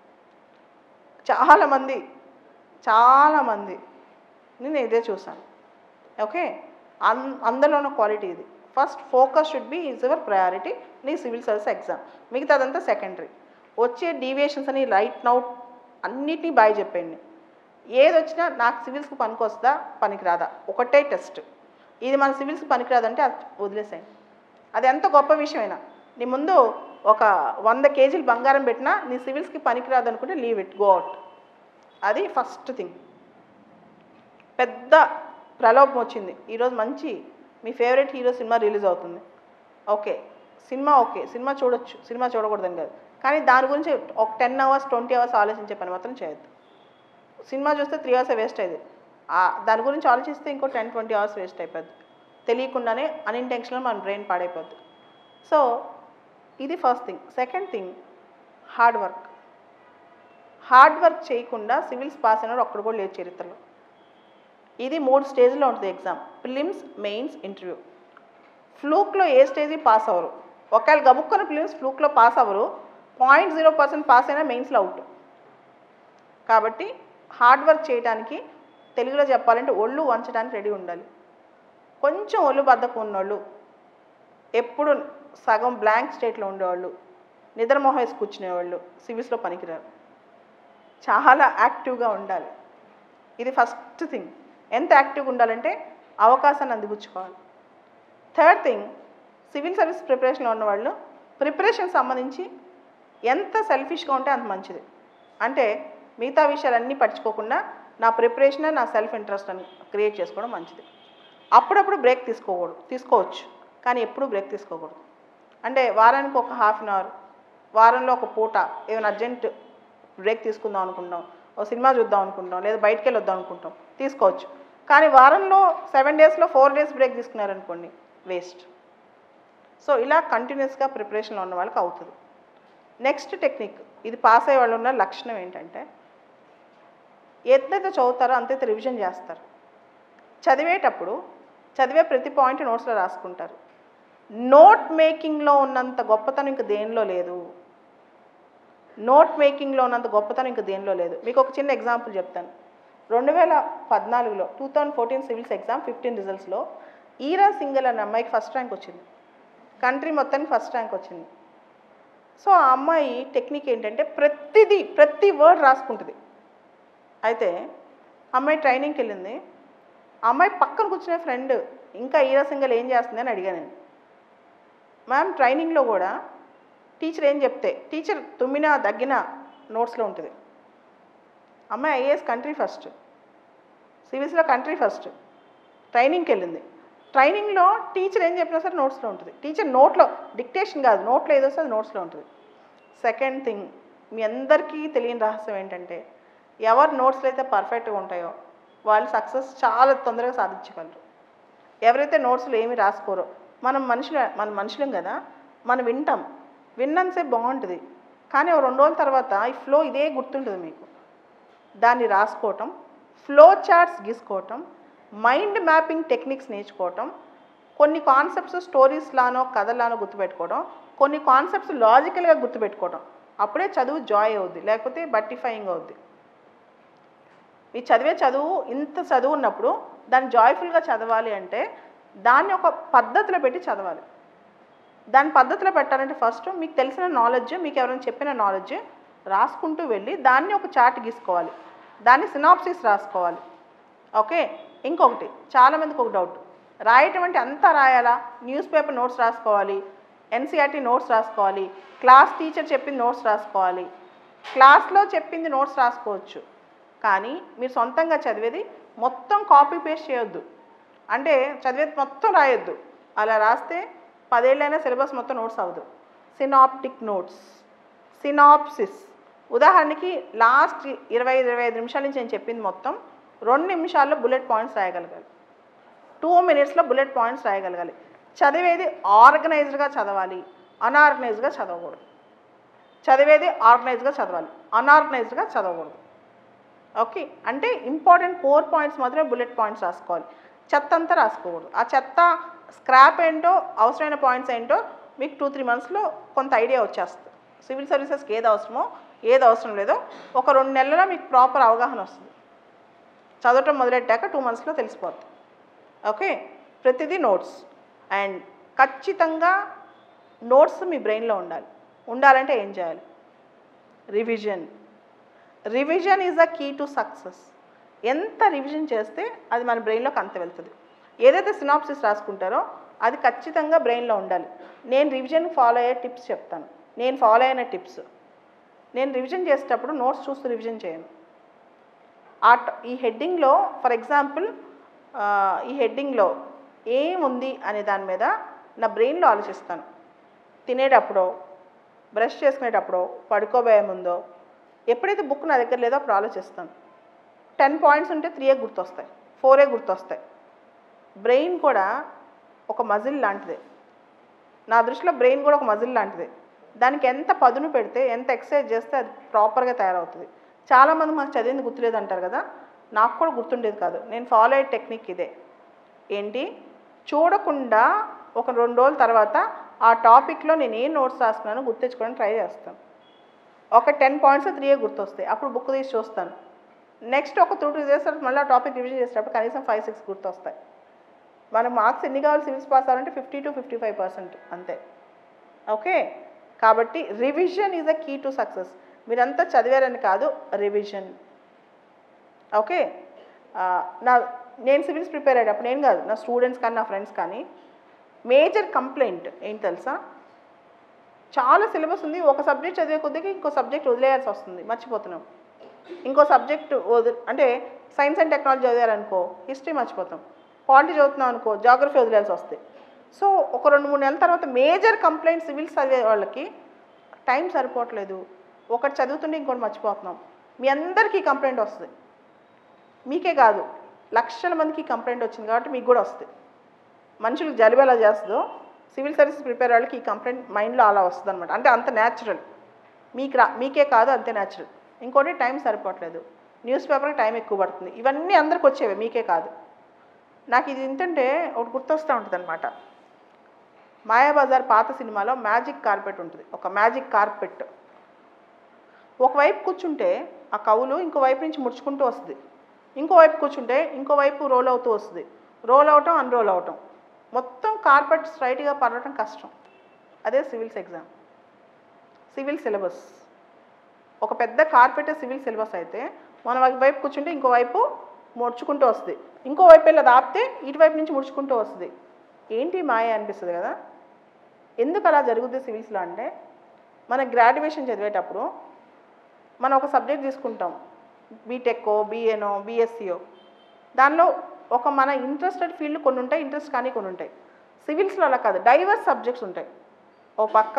చాలామంది చాలామంది నేను ఇదే చూసాను ఓకే అన్ అందులోని క్వాలిటీ ఇది first focus should be is your priority నీ సివిల్ సర్వీస్ ఎగ్జామ్ మిగతాదంతా సెకండరీ వచ్చే డీవియేషన్స్ అని రైట్ నౌ అన్నిటినీ బాయ్ చెప్పండి ఏది వచ్చినా నాకు సివిల్స్కి పనికొస్తుందా పనికిరాదా ఒకటే టెస్ట్ ఇది మన సివిల్స్కి పనికిరాదంటే అది వదిలేసేయండి అది ఎంత గొప్ప విషయమైనా నీ ముందు ఒక వంద కేజీలు బంగారం పెట్టినా నీ సివిల్స్కి పనికిరాదు అనుకుంటే లీవ్ ఇట్ గో అవుట్ అది ఫస్ట్ థింగ్ పెద్ద ప్రలోభం వచ్చింది ఈరోజు మంచి మీ ఫేవరెట్ హీరో సినిమా రిలీజ్ అవుతుంది ఓకే సినిమా ఓకే సినిమా చూడొచ్చు సినిమా చూడకూడదని కాదు కానీ దాని గురించి ఒక టెన్ అవర్స్ ట్వంటీ అవర్స్ ఆలోచించే పని మాత్రం చేయొద్దు సినిమా చూస్తే త్రీ అవర్స్ వేస్ట్ అయ్యేది ఆ- దాని గురించి ఆలోచిస్తే ఇంకో టెన్ ట్వంటీ అవర్స్ వేస్ట్ అయిపోద్ది తెలియకుండానే అన్ఇంటెన్షనల్ మన బ్రెయిన్ పాడైపోద్ది సో ఇది first thing second thing hard work hard work చేయకుండా సివిల్స్ పాస్ అయినాడు ఒక్కడు కూడా లేదు చరిత్రలో ఇది మూడు స్టేజ్లో ఉంటుంది ఎగ్జామ్ ప్రిలిమ్స్ మెయిన్స్ ఇంటర్వ్యూ ఫ్లూక్లో ఏ స్టేజీ పాస్ అవ్వరు ఒకవేళ గబుక్కున్న ప్రిలిమ్స్ ఫ్లూక్లో పాస్ అవ్వరు పాయింట్ జీరో పర్సెంట్ పాస్ అయినా మెయిన్స్లో అవుట్ కాబట్టి హార్డ్ వర్క్ చేయడానికి తెలుగులో చెప్పాలంటే ఒళ్ళు వంచడానికి రెడీ ఉండాలి కొంచెం ఒళ్ళు బద్దకు ఉన్నోళ్ళు ఎప్పుడు సగం బ్లాంక్ స్టేట్లో ఉండేవాళ్ళు నిద్రమోహం వేసి కూర్చునేవాళ్ళు సివిల్స్లో పనికిరారు చాలా యాక్టివ్గా ఉండాలి ఇది ఫస్ట్ థింగ్ ఎంత యాక్టివ్గా ఉండాలంటే అవకాశాన్ని అందిపుచ్చుకోవాలి థర్డ్ థింగ్ సివిల్ సర్వీస్ ప్రిపరేషన్లో ఉన్నవాళ్ళు ప్రిపరేషన్ సంబంధించి ఎంత సెల్ఫిష్గా ఉంటే అంత మంచిది అంటే మిగతా విషయాలన్నీ పట్టించుకోకుండా నా ప్రిపరేషన్ నా సెల్ఫ్ ఇంట్రెస్ట్ అని క్రియేట్ చేసుకోవడం మంచిది అప్పుడప్పుడు బ్రేక్ తీసుకోకూడదు తీసుకోవచ్చు కానీ ఎప్పుడూ బ్రేక్ తీసుకోకూడదు అంటే వారానికి ఒక హాఫ్ అన్ అవర్ వారంలో ఒక పూట ఏమైనా అర్జెంట్ బ్రేక్ తీసుకుందాం అనుకుంటాం ఓ సినిమా చూద్దాం అనుకుంటాం లేదా బయటికి వెళ్ళి వద్దాం అనుకుంటాం తీసుకోవచ్చు కానీ వారంలో సెవెన్ డేస్లో ఫోర్ డేస్ బ్రేక్ తీసుకున్నారనుకోండి వేస్ట్ సో ఇలా కంటిన్యూస్గా ప్రిపరేషన్లో ఉన్న వాళ్ళకి అవుతుంది నెక్స్ట్ టెక్నిక్ ఇది పాస్ అయ్యే వాళ్ళు ఉన్న లక్షణం ఏంటంటే ఎంతైతే చదువుతారో అంతైతే రివిజన్ చేస్తారు చదివేటప్పుడు చదివే ప్రతి పాయింట్ నోట్స్లో రాసుకుంటారు నోట్ మేకింగ్లో ఉన్నంత గొప్పతనం ఇంక దేనిలో లేదు నోట్ మేకింగ్లో ఉన్నంత గొప్పతనం ఇంక దేనిలో లేదు మీకు ఒక చిన్న ఎగ్జాంపుల్ చెప్తాను రెండు వేల పద్నాలుగులో two thousand fourteen civils exam fifteen రిజల్ట్స్లో ఈరా సింగల్ అనే అమ్మాయికి ఫస్ట్ ర్యాంక్ వచ్చింది కంట్రీ మొత్తానికి ఫస్ట్ ర్యాంక్ వచ్చింది సో ఆ అమ్మాయి టెక్నిక్ ఏంటంటే ప్రతిదీ ప్రతి వర్డ్ రాసుకుంటుంది అయితే అమ్మాయి ట్రైనింగ్కి వెళ్ళింది ఆ అమ్మాయి పక్కన కూర్చునే ఫ్రెండ్ ఇంకా ఈరా సింగల్ ఏం చేస్తుంది అని అడిగాను నేను మ్యామ్ ట్రైనింగ్లో కూడా టీచర్ ఏం చెప్తే టీచర్ తుమ్మినా దగ్గిన నోట్స్లో ఉంటుంది అమ్మాయి ఐఏఎస్ కంట్రీ ఫస్ట్ సివిల్స్లో కంట్రీ ఫస్ట్ ట్రైనింగ్కి వెళ్ళింది ట్రైనింగ్లో టీచర్ ఏం చెప్పినా సరే నోట్స్లో ఉంటుంది టీచర్ నోట్లో డిక్టేషన్ కాదు నోట్లో ఏదో వస్తే అది నోట్స్లో ఉంటుంది సెకండ్ థింగ్ మీ అందరికీ తెలియని రహస్యం ఏంటంటే ఎవరు నోట్స్లో అయితే పర్ఫెక్ట్గా ఉంటాయో వాళ్ళు సక్సెస్ చాలా తొందరగా సాధించగలరు ఎవరైతే నోట్స్లో ఏమి రాసుకోరో మనం మనుషులు మన మనుషులం కదా మనం వింటాం విన్నంతసేపు బాగుంటుంది కానీ ఓ రెండు రోజుల తర్వాత ఈ ఫ్లో ఇదే గుర్తుంటుంది మీకు దాన్ని రాసుకోవటం ఫ్లో చార్ట్స్ గీసుకోవటం మైండ్ మ్యాపింగ్ టెక్నిక్స్ నేర్చుకోవటం కొన్ని కాన్సెప్ట్స్ స్టోరీస్లానో కథలానో గుర్తుపెట్టుకోవడం కొన్ని కాన్సెప్ట్స్ లాజికల్గా గుర్తుపెట్టుకోవడం అప్పుడే చదువు జాయ్ అవుద్ది లేకపోతే బట్టిఫైయింగ్ అవుద్ది మీ చదివే చదువు ఇంత చదువు ఉన్నప్పుడు దాన్ని జాయ్ఫుల్గా చదవాలి అంటే దాన్ని ఒక పద్ధతిలో పెట్టి చదవాలి దాని పద్ధతిలో పెట్టాలంటే ఫస్ట్ మీకు తెలిసిన నాలెడ్జ్ మీకు ఎవరైనా చెప్పిన నాలెడ్జ్ రాసుకుంటూ వెళ్ళి దాన్ని ఒక చార్ట్ గీసుకోవాలి దాన్ని సినాప్సిస్ రాసుకోవాలి ఓకే ఇంకొకటి చాలామందికి ఒక డౌట్ రాయటం అంటే అంతా రాయాలా న్యూస్ పేపర్ నోట్స్ రాసుకోవాలి ఎన్సీఆర్టీ నోట్స్ రాసుకోవాలి క్లాస్ టీచర్ చెప్పింది నోట్స్ రాసుకోవాలి క్లాస్లో చెప్పింది నోట్స్ రాసుకోవచ్చు కానీ మీరు సొంతంగా చదివేది మొత్తం కాపీ పేస్ట్ చేయొద్దు అంటే చదివేది మొత్తం రాయొద్దు అలా రాస్తే పదేళ్ళైనా సిలబస్ మొత్తం నోట్స్ అవ్వదు సినాప్టిక్ నోట్స్ సినాప్సిస్ ఉదాహరణకి లాస్ట్ ఇరవై ఇరవై ఐదు నిమిషాల నుంచి నేను చెప్పింది మొత్తం రెండు నిమిషాల్లో బుల్లెట్ పాయింట్స్ రాయగలగాలి టూ మినిట్స్లో బుల్లెట్ పాయింట్స్ రాయగలగాలి చదివేది ఆర్గనైజ్డ్గా చదవాలి అన్ఆర్గనైజ్డ్గా చదవకూడదు చదివేది ఆర్గనైజ్గా చదవాలి అన్ఆర్గనైజ్డ్గా చదవకూడదు ఓకే అంటే ఇంపార్టెంట్ కోర్ పాయింట్స్ మాత్రమే బుల్లెట్ పాయింట్స్ రాసుకోవాలి చెత్త అంతా రాసుకోకూడదు ఆ చెత్త స్క్రాప్ ఏంటో అవసరమైన పాయింట్స్ ఏంటో మీకు టూ త్రీ మంత్స్లో కొంత ఐడియా వచ్చేస్తుంది సివిల్ సర్వీసెస్కి ఏది అవసరమో ఏది అవసరం లేదో ఒక రెండు నెలల్లో మీకు ప్రాపర్ అవగాహన వస్తుంది చదవటం మొదలెట్టాక టూ మంత్స్లో తెలిసిపోతుంది ఓకే ప్రతిదీ నోట్స్ అండ్ ఖచ్చితంగా నోట్స్ మీ బ్రెయిన్లో ఉండాలి ఉండాలంటే ఏం చేయాలి revision revision is the key to success ఎంత రివిజన్ చేస్తే అది మన బ్రెయిన్లోకి అంత వెళ్తుంది ఏదైతే సినాప్సిస్ రాసుకుంటారో అది ఖచ్చితంగా బ్రెయిన్లో ఉండాలి నేను రివిజన్ ఫాలో అయ్యే టిప్స్ చెప్తాను నేను ఫాలో అయిన టిప్స్ నేను రివిజన్ చేసేటప్పుడు నోట్స్ చూస్తూ రివిజన్ చేయను ఆ ట- ఈ హెడ్డింగ్లో ఫర్ ఎగ్జాంపుల్ ఈ హెడ్డింగ్లో ఏముంది అనే దాని మీద నా బ్రెయిన్లో ఆలోచిస్తాను తినేటప్పుడో బ్రష్ చేసుకునేటప్పుడో పడుకోబోయే ముందో ఎప్పుడైతే బుక్ నా దగ్గర లేదో అప్పుడు ఆలోచిస్తాను టెన్ పాయింట్స్ ఉంటే త్రీయే గుర్తొస్తాయి ఫోరే గుర్తొస్తాయి బ్రెయిన్ కూడా ఒక మజిల్ లాంటిదే నా దృష్టిలో బ్రెయిన్ కూడా ఒక మజిల్ లాంటిదే దానికి ఎంత పదును పెడితే ఎంత ఎక్సర్సైజ్ చేస్తే అది ప్రాపర్గా తయారవుతుంది చాలామంది మాకు చదివింది గుర్తులేదు అంటారు కదా నాకు కూడా గుర్తుండేది కాదు నేను ఫాలో అయ్యే టెక్నిక్ ఇదే ఏంటి చూడకుండా ఒక రెండు రోజుల తర్వాత ఆ టాపిక్లో నేను ఏం నోట్స్ రాసుకున్నానో గుర్తించుకోవడానికి ట్రై చేస్తాను ఒక టెన్ పాయింట్స్ త్రీయే గుర్తొస్తాయి అప్పుడు బుక్ తీసి చూస్తాను నెక్స్ట్ ఒక టూ టూ డేస్ మళ్ళీ ఆ టాపిక్ రివిజన్ చేసేటప్పుడు కనీసం ఫైవ్ సిక్స్ గుర్తొస్తాయి మన మార్క్స్ ఎన్ని కావాలి సివిల్స్ పాస్ అవ్వాలంటే fifty to fifty five percent అంతే ఓకే కాబట్టి revision is a key to success మీరంతా చదివారని కాదు రివిజన్ ఓకే ఆ, నా నేను సివిల్స్ ప్రిపేర్ అయ్యేటప్పుడు నేను కాదు నా స్టూడెంట్స్ కానీ నా ఫ్రెండ్స్ కానీ మేజర్ కంప్లైంట్ ఏంటి తెలుసా చాలా సిలబస్ ఉంది ఒక సబ్జెక్ట్ చదివే కొద్దిగా ఇంకో సబ్జెక్ట్ వదిలేయాల్సి వస్తుంది మర్చిపోతున్నాం ఇంకో సబ్జెక్ట్ వది అంటే సైన్స్ అండ్ టెక్నాలజీ చదివారనుకో హిస్టరీ మర్చిపోతాం పాలిటీ చదువుతున్నాం అనుకో జాగ్రఫీ వదిలేయాల్సి వస్తాయి సో ఒక రెండు మూడు నెలల తర్వాత మేజర్ కంప్లైంట్ సివిల్స్ చదివే వాళ్ళకి టైం సరిపోవట్లేదు ఒకటి చదువుతుంటే ఇంకోటి మర్చిపోతున్నాం మీ అందరికీ కంప్లైంట్ వస్తుంది మీకే కాదు లక్షల మందికి కంప్లైంట్ వచ్చింది కాబట్టి మీకు కూడా వస్తుంది మనుషులకు జలుబు ఎలా చేస్తుందో సివిల్ సర్వీస్ ప్రిపేర్ వాళ్ళకి ఈ కంప్లైంట్ మైండ్లో అలా వస్తుంది అనమాట అంటే అంత న్యాచురల్ మీకు రా మీకే కాదు అంతే న్యాచురల్ ఇంకోటి టైం సరిపోవట్లేదు న్యూస్ పేపర్కి టైం ఎక్కువ పడుతుంది ఇవన్నీ అందరికి వచ్చేవి మీకే కాదు నాకు ఇది ఏంటంటే ఒకటి గుర్తొస్తూ ఉంటుంది అనమాట మాయాబజార్ పాత సినిమాలో మ్యాజిక్ కార్పెట్ ఉంటుంది ఒక మ్యాజిక్ కార్పెట్ ఒకవైపు కూర్చుంటే ఆ కవులు ఇంకో వైపు నుంచి ముడుచుకుంటూ వస్తుంది ఇంకో వైపు కూర్చుంటే ఇంకో వైపు రోల్ అవుతూ వస్తుంది రోల్ అవటం అన్రోల్ అవటం మొత్తం కార్పెట్ స్ట్రైట్గా పడటం కష్టం అదే సివిల్స్ ఎగ్జామ్ సివిల్ సిలబస్ ఒక పెద్ద కార్పెట్ సివిల్ సిలబస్ అయితే మనం ఒక వైపు కూర్చుంటే ఇంకో వైపు ముడుచుకుంటూ వస్తుంది ఇంకో వైపు వెళ్ళి అది ఆపితే ఇటువైపు నుంచి ముడుచుకుంటూ వస్తుంది ఏంటి మాయ అనిపిస్తుంది కదా ఎందుకు అలా జరుగుద్ది సివిల్స్లో అంటే మన గ్రాడ్యుయేషన్ చదివేటప్పుడు మనం ఒక సబ్జెక్ట్ తీసుకుంటాం బీటెక్కో బీఏనో బీఎస్సీయో దానిలో ఒక మన ఇంట్రెస్టెడ్ ఫీల్డ్ కొన్ని ఉంటాయి ఇంట్రెస్ట్ కానీ కొన్ని ఉంటాయి సివిల్స్లో అలా కాదు డైవర్స్ సబ్జెక్ట్స్ ఉంటాయి ఓ పక్క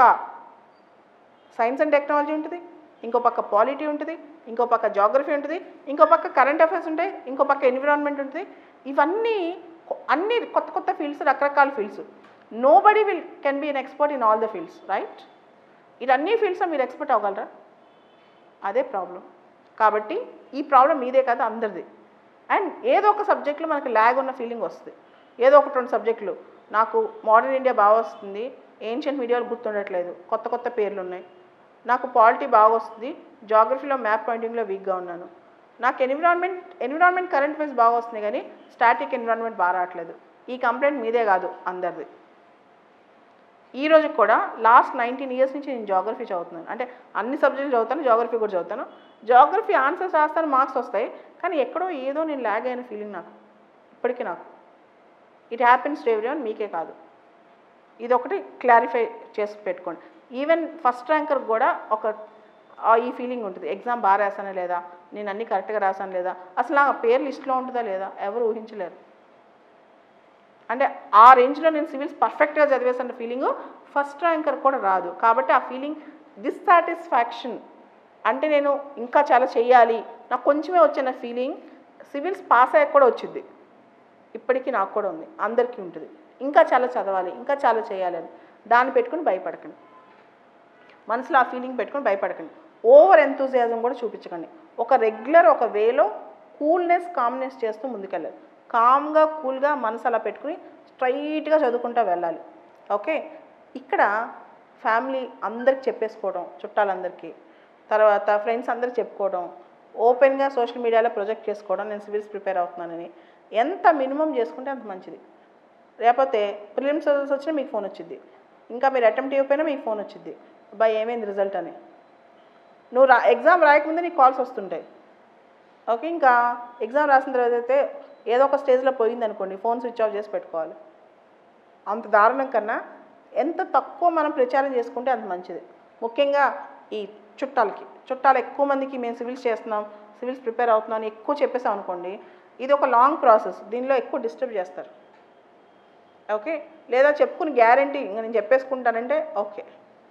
సైన్స్ అండ్ టెక్నాలజీ ఉంటుంది ఇంకో పక్క పాలిటీ ఉంటుంది ఇంకో పక్క జాగ్రఫీ ఉంటుంది ఇంకో పక్క కరెంట్ అఫైర్స్ ఉంటాయి ఇంకో పక్క ఎన్విరాన్మెంట్ ఉంటుంది ఇవన్నీ కొ- అన్ని కొత్త కొత్త ఫీల్డ్స్ రకరకాల fields nobody will can be an expert in all the fields right ఇవన్నీ ఫీల్డ్స్లో మీరు ఎక్స్పర్ట్ అవ్వగలరా అదే ప్రాబ్లం కాబట్టి ఈ ప్రాబ్లం మీదే కాదు అందరిది అండ్ ఏదో ఒక సబ్జెక్ట్లో మనకి ల్యాగ్ ఉన్న ఫీలింగ్ వస్తుంది ఏదో ఒకటి రెండు సబ్జెక్టులు నాకు మోడర్న్ ఇండియా బాగా వస్తుంది ఏన్షియంట్ మీడియాలు గుర్తుండట్లేదు కొత్త కొత్త పేర్లు ఉన్నాయి నాకు పాలిటీ బాగా వస్తుంది జాగ్రఫీలో మ్యాప్ పాయింటింగ్లో వీక్గా ఉన్నాను నాకు ఎన్విరాన్మెంట్ ఎన్విరాన్మెంట్ కరెంట్ వైజ్ బాగా వస్తుంది కానీ స్టాటిక్ ఎన్విరాన్మెంట్ బాగా రావట్లేదు ఈ కంప్లైంట్ మీదే కాదు అందరిది ఈ రోజు కూడా లాస్ట్ నైన్టీన్ ఇయర్స్ నుంచి నేను జాగ్రఫీ చదువుతున్నాను అంటే అన్ని సబ్జెక్టులు చదువుతాను జాగ్రఫీ కూడా చదువుతాను జాగ్రఫీ ఆన్సర్స్ రాస్తాను మార్క్స్ వస్తాయి కానీ ఎక్కడో ఏదో నేను ల్యాగ్ అయిన ఫీలింగ్ నాకు ఇప్పటికీ నాకు ఇట్ హ్యాపెన్స్ టు ఎవ్రీవన్ మీకే కాదు ఇది ఒకటి క్లారిఫై చేసి పెట్టుకోండి ఈవెన్ ఫస్ట్ ర్యాంకర్ కూడా ఒక ఆ ఈ ఫీలింగ్ ఉంటుంది ఎగ్జామ్ బాగా రాసానా లేదా నేను అన్ని కరెక్ట్గా రాసాను లేదా అసలు నా పేరు లిస్ట్లో ఉంటుందా లేదా ఎవరు ఊహించలేరు అంటే ఆ రేంజ్లో నేను సివిల్స్ పర్ఫెక్ట్గా చదివేసిన ఫీలింగ్ ఫస్ట్ ర్యాంకర్ కూడా రాదు కాబట్టి ఆ ఫీలింగ్ డిస్సాటిస్ఫాక్షన్ అంటే నేను ఇంకా చాలా చెయ్యాలి నాకు కొంచెమే వచ్చిన ఫీలింగ్ సివిల్స్ పాస్ అయ్యాక కూడా వచ్చింది ఇప్పటికీ నాకు కూడా ఉంది అందరికీ ఉంటుంది ఇంకా చాలా చదవాలి ఇంకా చాలా చేయాలి అని దాన్ని పెట్టుకుని భయపడకండి మనసులో ఆ ఫీలింగ్ పెట్టుకుని భయపడకండి ఓవర్ ఎంతూజియాజం కూడా చూపించకండి ఒక రెగ్యులర్ ఒక వేలో కూల్నెస్ కామ్నెస్ చేస్తూ ముందుకెళ్ళాలి కామ్గా కూల్గా మనసు అలా పెట్టుకుని స్ట్రైట్గా చదువుకుంటూ వెళ్ళాలి ఓకే ఇక్కడ ఫ్యామిలీ అందరికి చెప్పేసుకోవడం చుట్టాలందరికీ తర్వాత ఫ్రెండ్స్ అందరికి చెప్పుకోవడం ఓపెన్గా సోషల్ మీడియాలో ప్రొజెక్ట్ చేసుకోవడం నేను సివిల్స్ ప్రిపేర్ అవుతున్నానని ఎంత మినిమం చేసుకుంటే అంత మంచిది లేకపోతే ప్రిలిమ్స్ రిజల్ట్స్ వచ్చినా మీకు ఫోన్ వచ్చింది ఇంకా మీరు అటెంప్ట్ ఇవ్వకపోయినా మీకు ఫోన్ వచ్చింది అబ్బాయి ఏమైంది రిజల్ట్ అని నువ్వు రా ఎగ్జామ్ రాయకముందే నీకు కాల్స్ వస్తుంటాయి ఓకే ఇంకా ఎగ్జామ్ రాసిన తర్వాత అయితే ఏదో ఒక స్టేజ్లో పోయింది అనుకోండి ఫోన్ స్విచ్ ఆఫ్ చేసి పెట్టుకోవాలి అంత దారుణం కన్నా ఎంత తక్కువ మనం ప్రచారం చేసుకుంటే అంత మంచిది ముఖ్యంగా ఈ చుట్టాలకి చుట్టాలు ఎక్కువ మందికి మేము సివిల్స్ చేస్తున్నాం సివిల్స్ ప్రిపేర్ అవుతున్నాం అని ఎక్కువ చెప్పేసాం అనుకోండి ఇది ఒక లాంగ్ ప్రాసెస్ దీనిలో ఎక్కువ డిస్టర్బ్ చేస్తారు ఓకే లేదా చెప్పుకుని గ్యారంటీ ఇంకా నేను చెప్పేసుకుంటానంటే ఓకే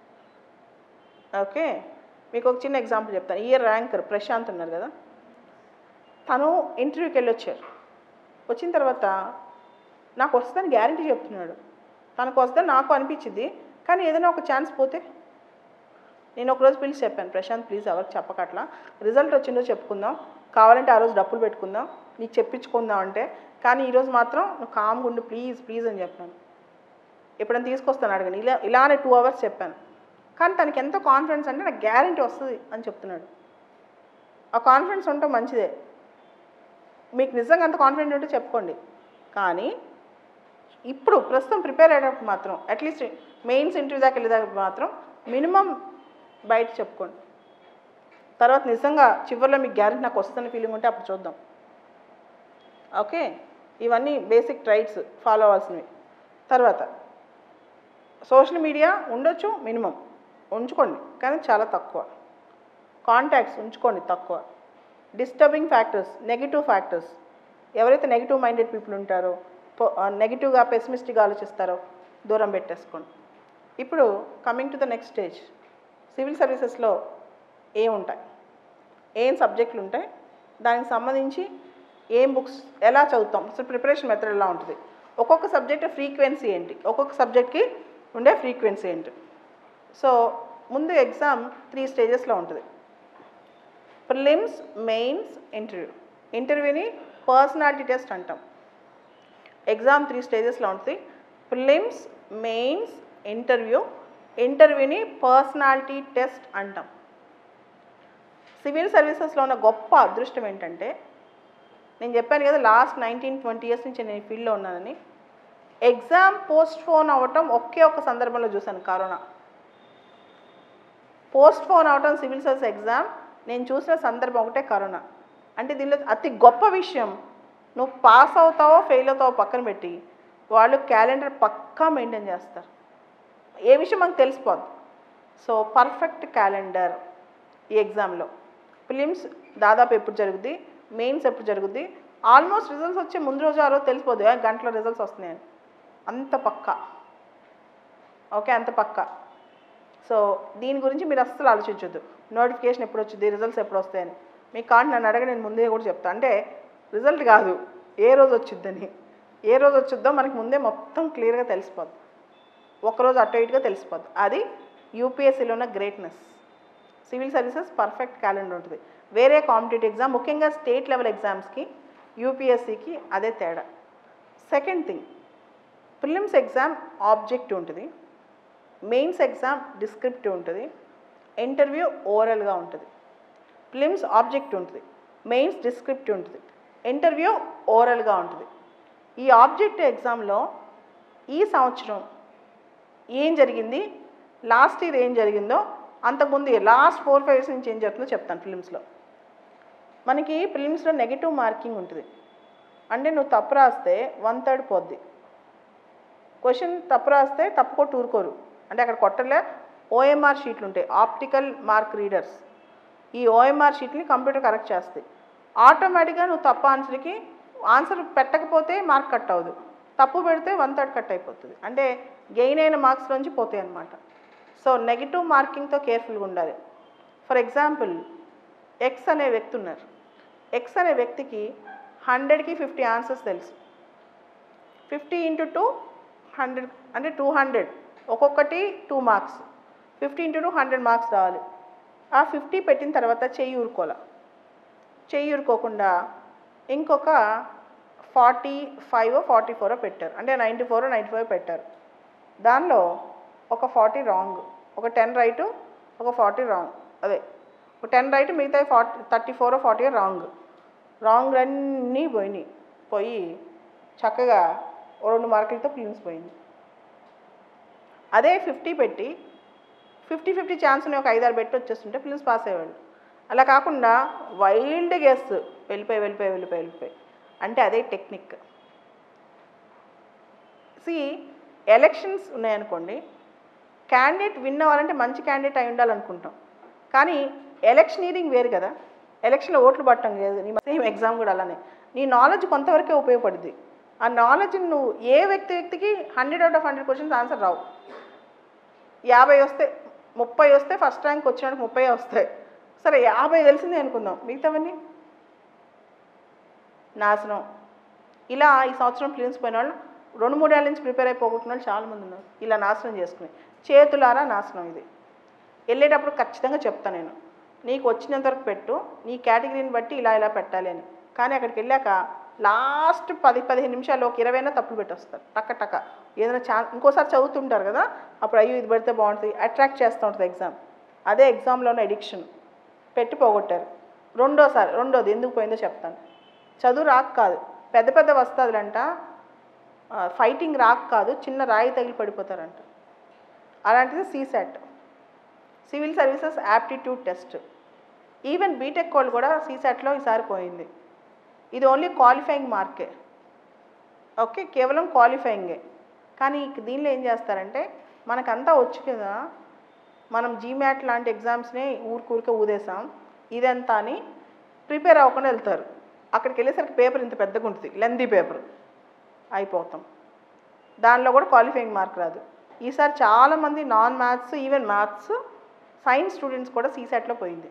ఓకే మీకు ఒక చిన్న ఎగ్జాంపుల్ చెప్తాను ఇయర్ ర్యాంకర్ ప్రశాంత్ ఉన్నారు కదా తను ఇంటర్వ్యూకి వెళ్ళి వచ్చారు వచ్చిన తర్వాత నాకు వస్తుందని గ్యారంటీ చెప్తున్నాడు తనకు వస్తుందని నాకు అనిపించింది కానీ ఏదైనా ఒక ఛాన్స్ పోతే నేను ఒకరోజు పిలిచి చెప్పాను ప్రశాంత్ ప్లీజ్ ఎవరికి చెప్పకట్లా రిజల్ట్ వచ్చిందో చెప్పుకుందాం కావాలంటే ఆ రోజు డబ్బులు పెట్టుకుందాం నీకు చెప్పించుకుందాం అంటే కానీ ఈరోజు మాత్రం నువ్వు కామ్గా ఉండు ప్లీజ్ ప్లీజ్ అని చెప్పాను ఎప్పుడైనా తీసుకొస్తాను అడగండి ఇలా ఇలానే టూ అవర్స్ చెప్పాను కానీ తనకి ఎంతో కాన్ఫిడెన్స్ అంటే నాకు గ్యారంటీ వస్తుంది అని చెప్తున్నాడు ఆ కాన్ఫిడెన్స్ ఉంటే మంచిదే మీకు నిజంగా అంత కాన్ఫిడెంట్ ఉంటే చెప్పుకోండి కానీ ఇప్పుడు ప్రస్తుతం ప్రిపేర్ అయ్యేటప్పుడు మాత్రం అట్లీస్ట్ మెయిన్స్ ఇంటర్వ్యూ దాకా వెళ్ళేదాకా మాత్రం మినిమం బయట చెప్పుకోండి తర్వాత నిజంగా చివరిలో మీకు గ్యారెంటీ నాకు వస్తుందని ఫీలింగ్ ఉంటే అప్పుడు చూద్దాం ఓకే ఇవన్నీ బేసిక్ ట్రైట్స్ ఫాలో అవ్వాల్సినవి తర్వాత సోషల్ మీడియా ఉండొచ్చు మినిమం ఉంచుకోండి కానీ చాలా తక్కువ కాంటాక్ట్స్ ఉంచుకోండి తక్కువ డిస్టర్బింగ్ ఫ్యాక్టర్స్ నెగిటివ్ ఫ్యాక్టర్స్ ఎవరైతే నెగిటివ్ మైండెడ్ పీపుల్ ఉంటారో నెగిటివ్గా పెసిమిస్టిక్గా ఆలోచిస్తారో దూరం పెట్టేసుకోండి ఇప్పుడు coming to the next stage civil సర్వీసెస్లో ఏముంటాయి ఏం సబ్జెక్టులు ఉంటాయి దానికి సంబంధించి ఏం బుక్స్ ఎలా చదువుతాం అసలు ప్రిపరేషన్ మెథడ్ ఎలా ఉంటుంది ఒక్కొక్క సబ్జెక్ట్ ఫ్రీక్వెన్సీ ఏంటి ఒక్కొక్క సబ్జెక్ట్కి ఉండే ఫ్రీక్వెన్సీ ఏంటి సో ముందు ఎగ్జామ్ త్రీ స్టేజెస్లో ఉంటుంది ప్రిలిమ్స్ మెయిన్స్ ఇంటర్వ్యూ ఇంటర్వ్యూని పర్సనాలిటీ టెస్ట్ అంటాం ఎగ్జామ్ త్రీ స్టేజెస్లో ఉంటుంది ప్రిలిమ్స్ మెయిన్స్ ఇంటర్వ్యూ ఇంటర్వ్యూని పర్సనాలిటీ టెస్ట్ అంటాం సివిల్ సర్వీసెస్లో ఉన్న గొప్ప అదృష్టం ఏంటంటే నేను చెప్పాను కదా లాస్ట్ నైన్టీన్ ట్వంటీ ఇయర్స్ నుంచి నేను ఈ ఫీల్డ్లో ఉన్నానని ఎగ్జామ్ పోస్ట్ పోన్ అవ్వటం ఒకే ఒక్క సందర్భంలో చూశాను కరోనా పోస్ట్ పోన్ అవటం సివిల్ సర్వీస్ ఎగ్జామ్ నేను చూసిన సందర్భం ఒకటే కరోనా అంటే దీనిలో అతి గొప్ప విషయం నువ్వు పాస్ అవుతావో ఫెయిల్ అవుతావో పక్కన పెట్టి వాళ్ళు క్యాలెండర్ పక్కా మెయింటైన్ చేస్తారు ఏ విషయం మనకు తెలిసిపోద్ది సో పర్ఫెక్ట్ క్యాలెండర్ ఈ ఎగ్జామ్లో ఫిలిమ్స్ దాదాపు ఎప్పుడు జరుగుద్ది మెయిన్స్ ఎప్పుడు జరుగుద్ది ఆల్మోస్ట్ రిజల్ట్స్ వచ్చే ముందు రోజు ఆ రోజు తెలిసిపోద్ది "ఏ, గంటలో రిజల్ట్స్ వస్తున్నాయని అంత పక్కా ఓకే అంత పక్కా సో దీని గురించి మీరు అస్సలు ఆలోచించొద్దు నోటిఫికేషన్ ఎప్పుడు వచ్చింది రిజల్ట్స్ ఎప్పుడు వస్తాయని మీకు కాంటి నన్ను అడగ నేను ముందే కూడా చెప్తా అంటే రిజల్ట్ కాదు ఏ రోజు వచ్చిద్దని ఏ రోజు వచ్చిద్దో మనకి ముందే మొత్తం క్లియర్గా తెలిసిపోద్ది ఒకరోజు అటు ఇటుగా తెలిసిపోద్ది అది యూపీఎస్సీలో ఉన్న greatness civil services perfect calendar ఉంటుంది వేరే కాంపిటేటివ్ ఎగ్జామ్ ముఖ్యంగా స్టేట్ లెవెల్ ఎగ్జామ్స్కి యూపీఎస్సీకి అదే తేడా second thing prelims exam objective ఉంటుంది మెయిన్స్ ఎగ్జామ్ డిస్క్రిప్టివ్ ఉంటుంది ఇంటర్వ్యూ ఓరల్గా ఉంటుంది ప్రిలిమ్స్ ఆబ్జెక్ట్ ఉంటుంది మెయిన్స్ డిస్క్రిప్టివ్ ఉంటుంది ఇంటర్వ్యూ ఓరల్గా ఉంటుంది ఈ ఆబ్జెక్టివ్ ఎగ్జామ్లో ఈ సంవత్సరం ఏం జరిగింది లాస్ట్ ఇయర్ ఏం జరిగిందో అంతకుముందు లాస్ట్ ఫోర్ ఫైవ్ ఇయర్స్ నుంచి ఏం జరుగుతుందో చెప్తాను ఫిలిమ్స్లో మనకి ఫిలిమ్స్లో నెగిటివ్ మార్కింగ్ ఉంటుంది అంటే నువ్వు తప్పు రాస్తే వన్ థర్డ్ పోద్ది క్వశ్చన్ తప్పు రాస్తే తప్పుకో టూరుకోరు అంటే అక్కడ కొట్టలే ఓఎంఆర్ షీట్లు ఉంటాయి ఆప్టికల్ మార్క్ రీడర్స్ ఈ ఓఎంఆర్ షీట్ని కంప్యూటర్ కరెక్ట్ చేస్తాయి ఆటోమేటిక్గా నువ్వు తప్పు ఆన్సర్కి ఆన్సర్ పెట్టకపోతే మార్క్ కట్ అవ్వదు తప్పు పెడితే వన్ థర్డ్ కట్ అయిపోతుంది అంటే గెయిన్ అయిన మార్క్స్ నుంచి పోతాయి అన్నమాట సో నెగిటివ్ మార్కింగ్తో కేర్ఫుల్గా ఉండాలి ఫర్ ఎగ్జాంపుల్ ఎక్స్ అనే వ్యక్తి ఉన్నారు ఎక్స్ అనే వ్యక్తికి హండ్రెడ్కి ఫిఫ్టీ ఆన్సర్స్ తెలుసు ఫిఫ్టీ ఇంటూ టూ హండ్రెడ్ అంటే టూ హండ్రెడ్ ఒక్కొక్కటి two marks fifty into two hundred marks రావాలి ఆ ఫిఫ్టీ పెట్టిన తర్వాత చెయ్యి ఊరుకోవాలి చెయ్యి ఊరుకోకుండా ఇంకొక ఫార్టీ ఫైవ్ ఫార్టీ ఫోరో పెట్టారు అంటే నైంటీ ఫోర్ నైంటీ ఫైవ్ పెట్టారు దానిలో ఒక ఫార్టీ రాంగ్ ఒక టెన్ రైటు ఒక ఫార్టీ రాంగ్ అదే ఒక టెన్ రైట్ మిగతా forty thirty four forty wrong wrong అన్నీ పోయినాయి పోయి చక్కగా ఓ రెండు మార్కులతో ఫిలిమ్స్ పోయింది అదే ఫిఫ్టీ పెట్టి ఫిఫ్టీ ఫిఫ్టీ ఛాన్స్ని ఒక ఐదారు పెట్టి వచ్చేస్తుంటే ఫిలిమ్స్ పాస్ అయ్యేవాళ్ళు అలా కాకుండా వైల్డ్ గెస్ వెళ్ళిపోయి వెళ్ళిపోయి వెళ్ళిపోయి వెళ్ళిపోయి అంటే అదే టెక్నిక్ సి ఎలక్షన్స్ ఉన్నాయనుకోండి క్యాండిడేట్ విన్ అవ్వాలంటే మంచి క్యాండిడేట్ అయి ఉండాలనుకుంటాం కానీ ఎలక్షనీరింగ్ వేరు కదా ఎలక్షన్లో ఓట్లు పట్టడం లేదు నీ సేమ్ ఎగ్జామ్ కూడా అలానే నీ నాలెడ్జ్ కొంతవరకే ఉపయోగపడుద్ది ఆ నాలెడ్జ్ నువ్వు ఏ వ్యక్తి వ్యక్తికి hundred out of hundred questions answer రావు యాభై వస్తే ముప్పై వస్తే ఫస్ట్ ర్యాంక్ వచ్చినట్టు ముప్పై వస్తాయి సరే యాభై తెలిసిందే అనుకుందాం మిగతావన్నీ నాశనం ఇలా ఈ సంవత్సరం ఫిలిమ్స్ పోయిన వాళ్ళు రెండు మూడేళ్ళ నుంచి ప్రిపేర్ అయిపోగొట్టిన వాళ్ళు చాలామంది ఉన్నారు ఇలా నాశనం చేసుకుని చేతులారా నాశనం ఇది వెళ్ళేటప్పుడు ఖచ్చితంగా చెప్తాను నేను నీకు వచ్చినంత వరకు పెట్టు నీ కేటగిరీని బట్టి ఇలా ఇలా పెట్టాలి అని కానీ అక్కడికి వెళ్ళాక లాస్ట్ పది పదిహేను నిమిషాలు ఒక ఇరవైనా తప్పులు పెట్టొస్తారు టక్క టక్క ఏదైనా ఛాన్స్ ఇంకోసారి చదువుతుంటారు కదా అప్పుడు అయ్యో ఇది పెడితే బాగుంటుంది అట్రాక్ట్ చేస్తూ ఉంటుంది ఎగ్జామ్ అదే ఎగ్జామ్లో ఉన్న ఎడిక్షన్ పెట్టి పోగొట్టారు రెండోసారి రెండోది ఎందుకు పోయిందో చెప్తాను చదువు రాక కాదు పెద్ద పెద్ద వస్తాదులంట ఫైటింగ్ రాక కాదు చిన్న రాయి తగిలి పడిపోతారంట అలాంటిది CSAT civil services aptitude test even BTech వాళ్ళు కూడా సీసెట్లో ఈసారి పోయింది ఇది ఓన్లీ క్వాలిఫైయింగ్ మార్కే ఓకే కేవలం క్వాలిఫైయింగే కానీ ఇక దీనిలో ఏం చేస్తారంటే మనకంతా వచ్చు కదా మనం జీమ్యాట్ లాంటి ఎగ్జామ్స్ని ఊరికూరికే ఊదేసాం ఇదంతా అని ప్రిపేర్ అవ్వకుండా వెళ్తారు అక్కడికి వెళ్ళేసరికి పేపర్ ఇంత పెద్దగా ఉంటుంది లెందీ పేపర్ అయిపోతాం దానిలో కూడా క్వాలిఫైయింగ్ మార్క్ రాదు ఈసారి చాలామంది non maths even maths science students కూడా సీసెట్లో పోయింది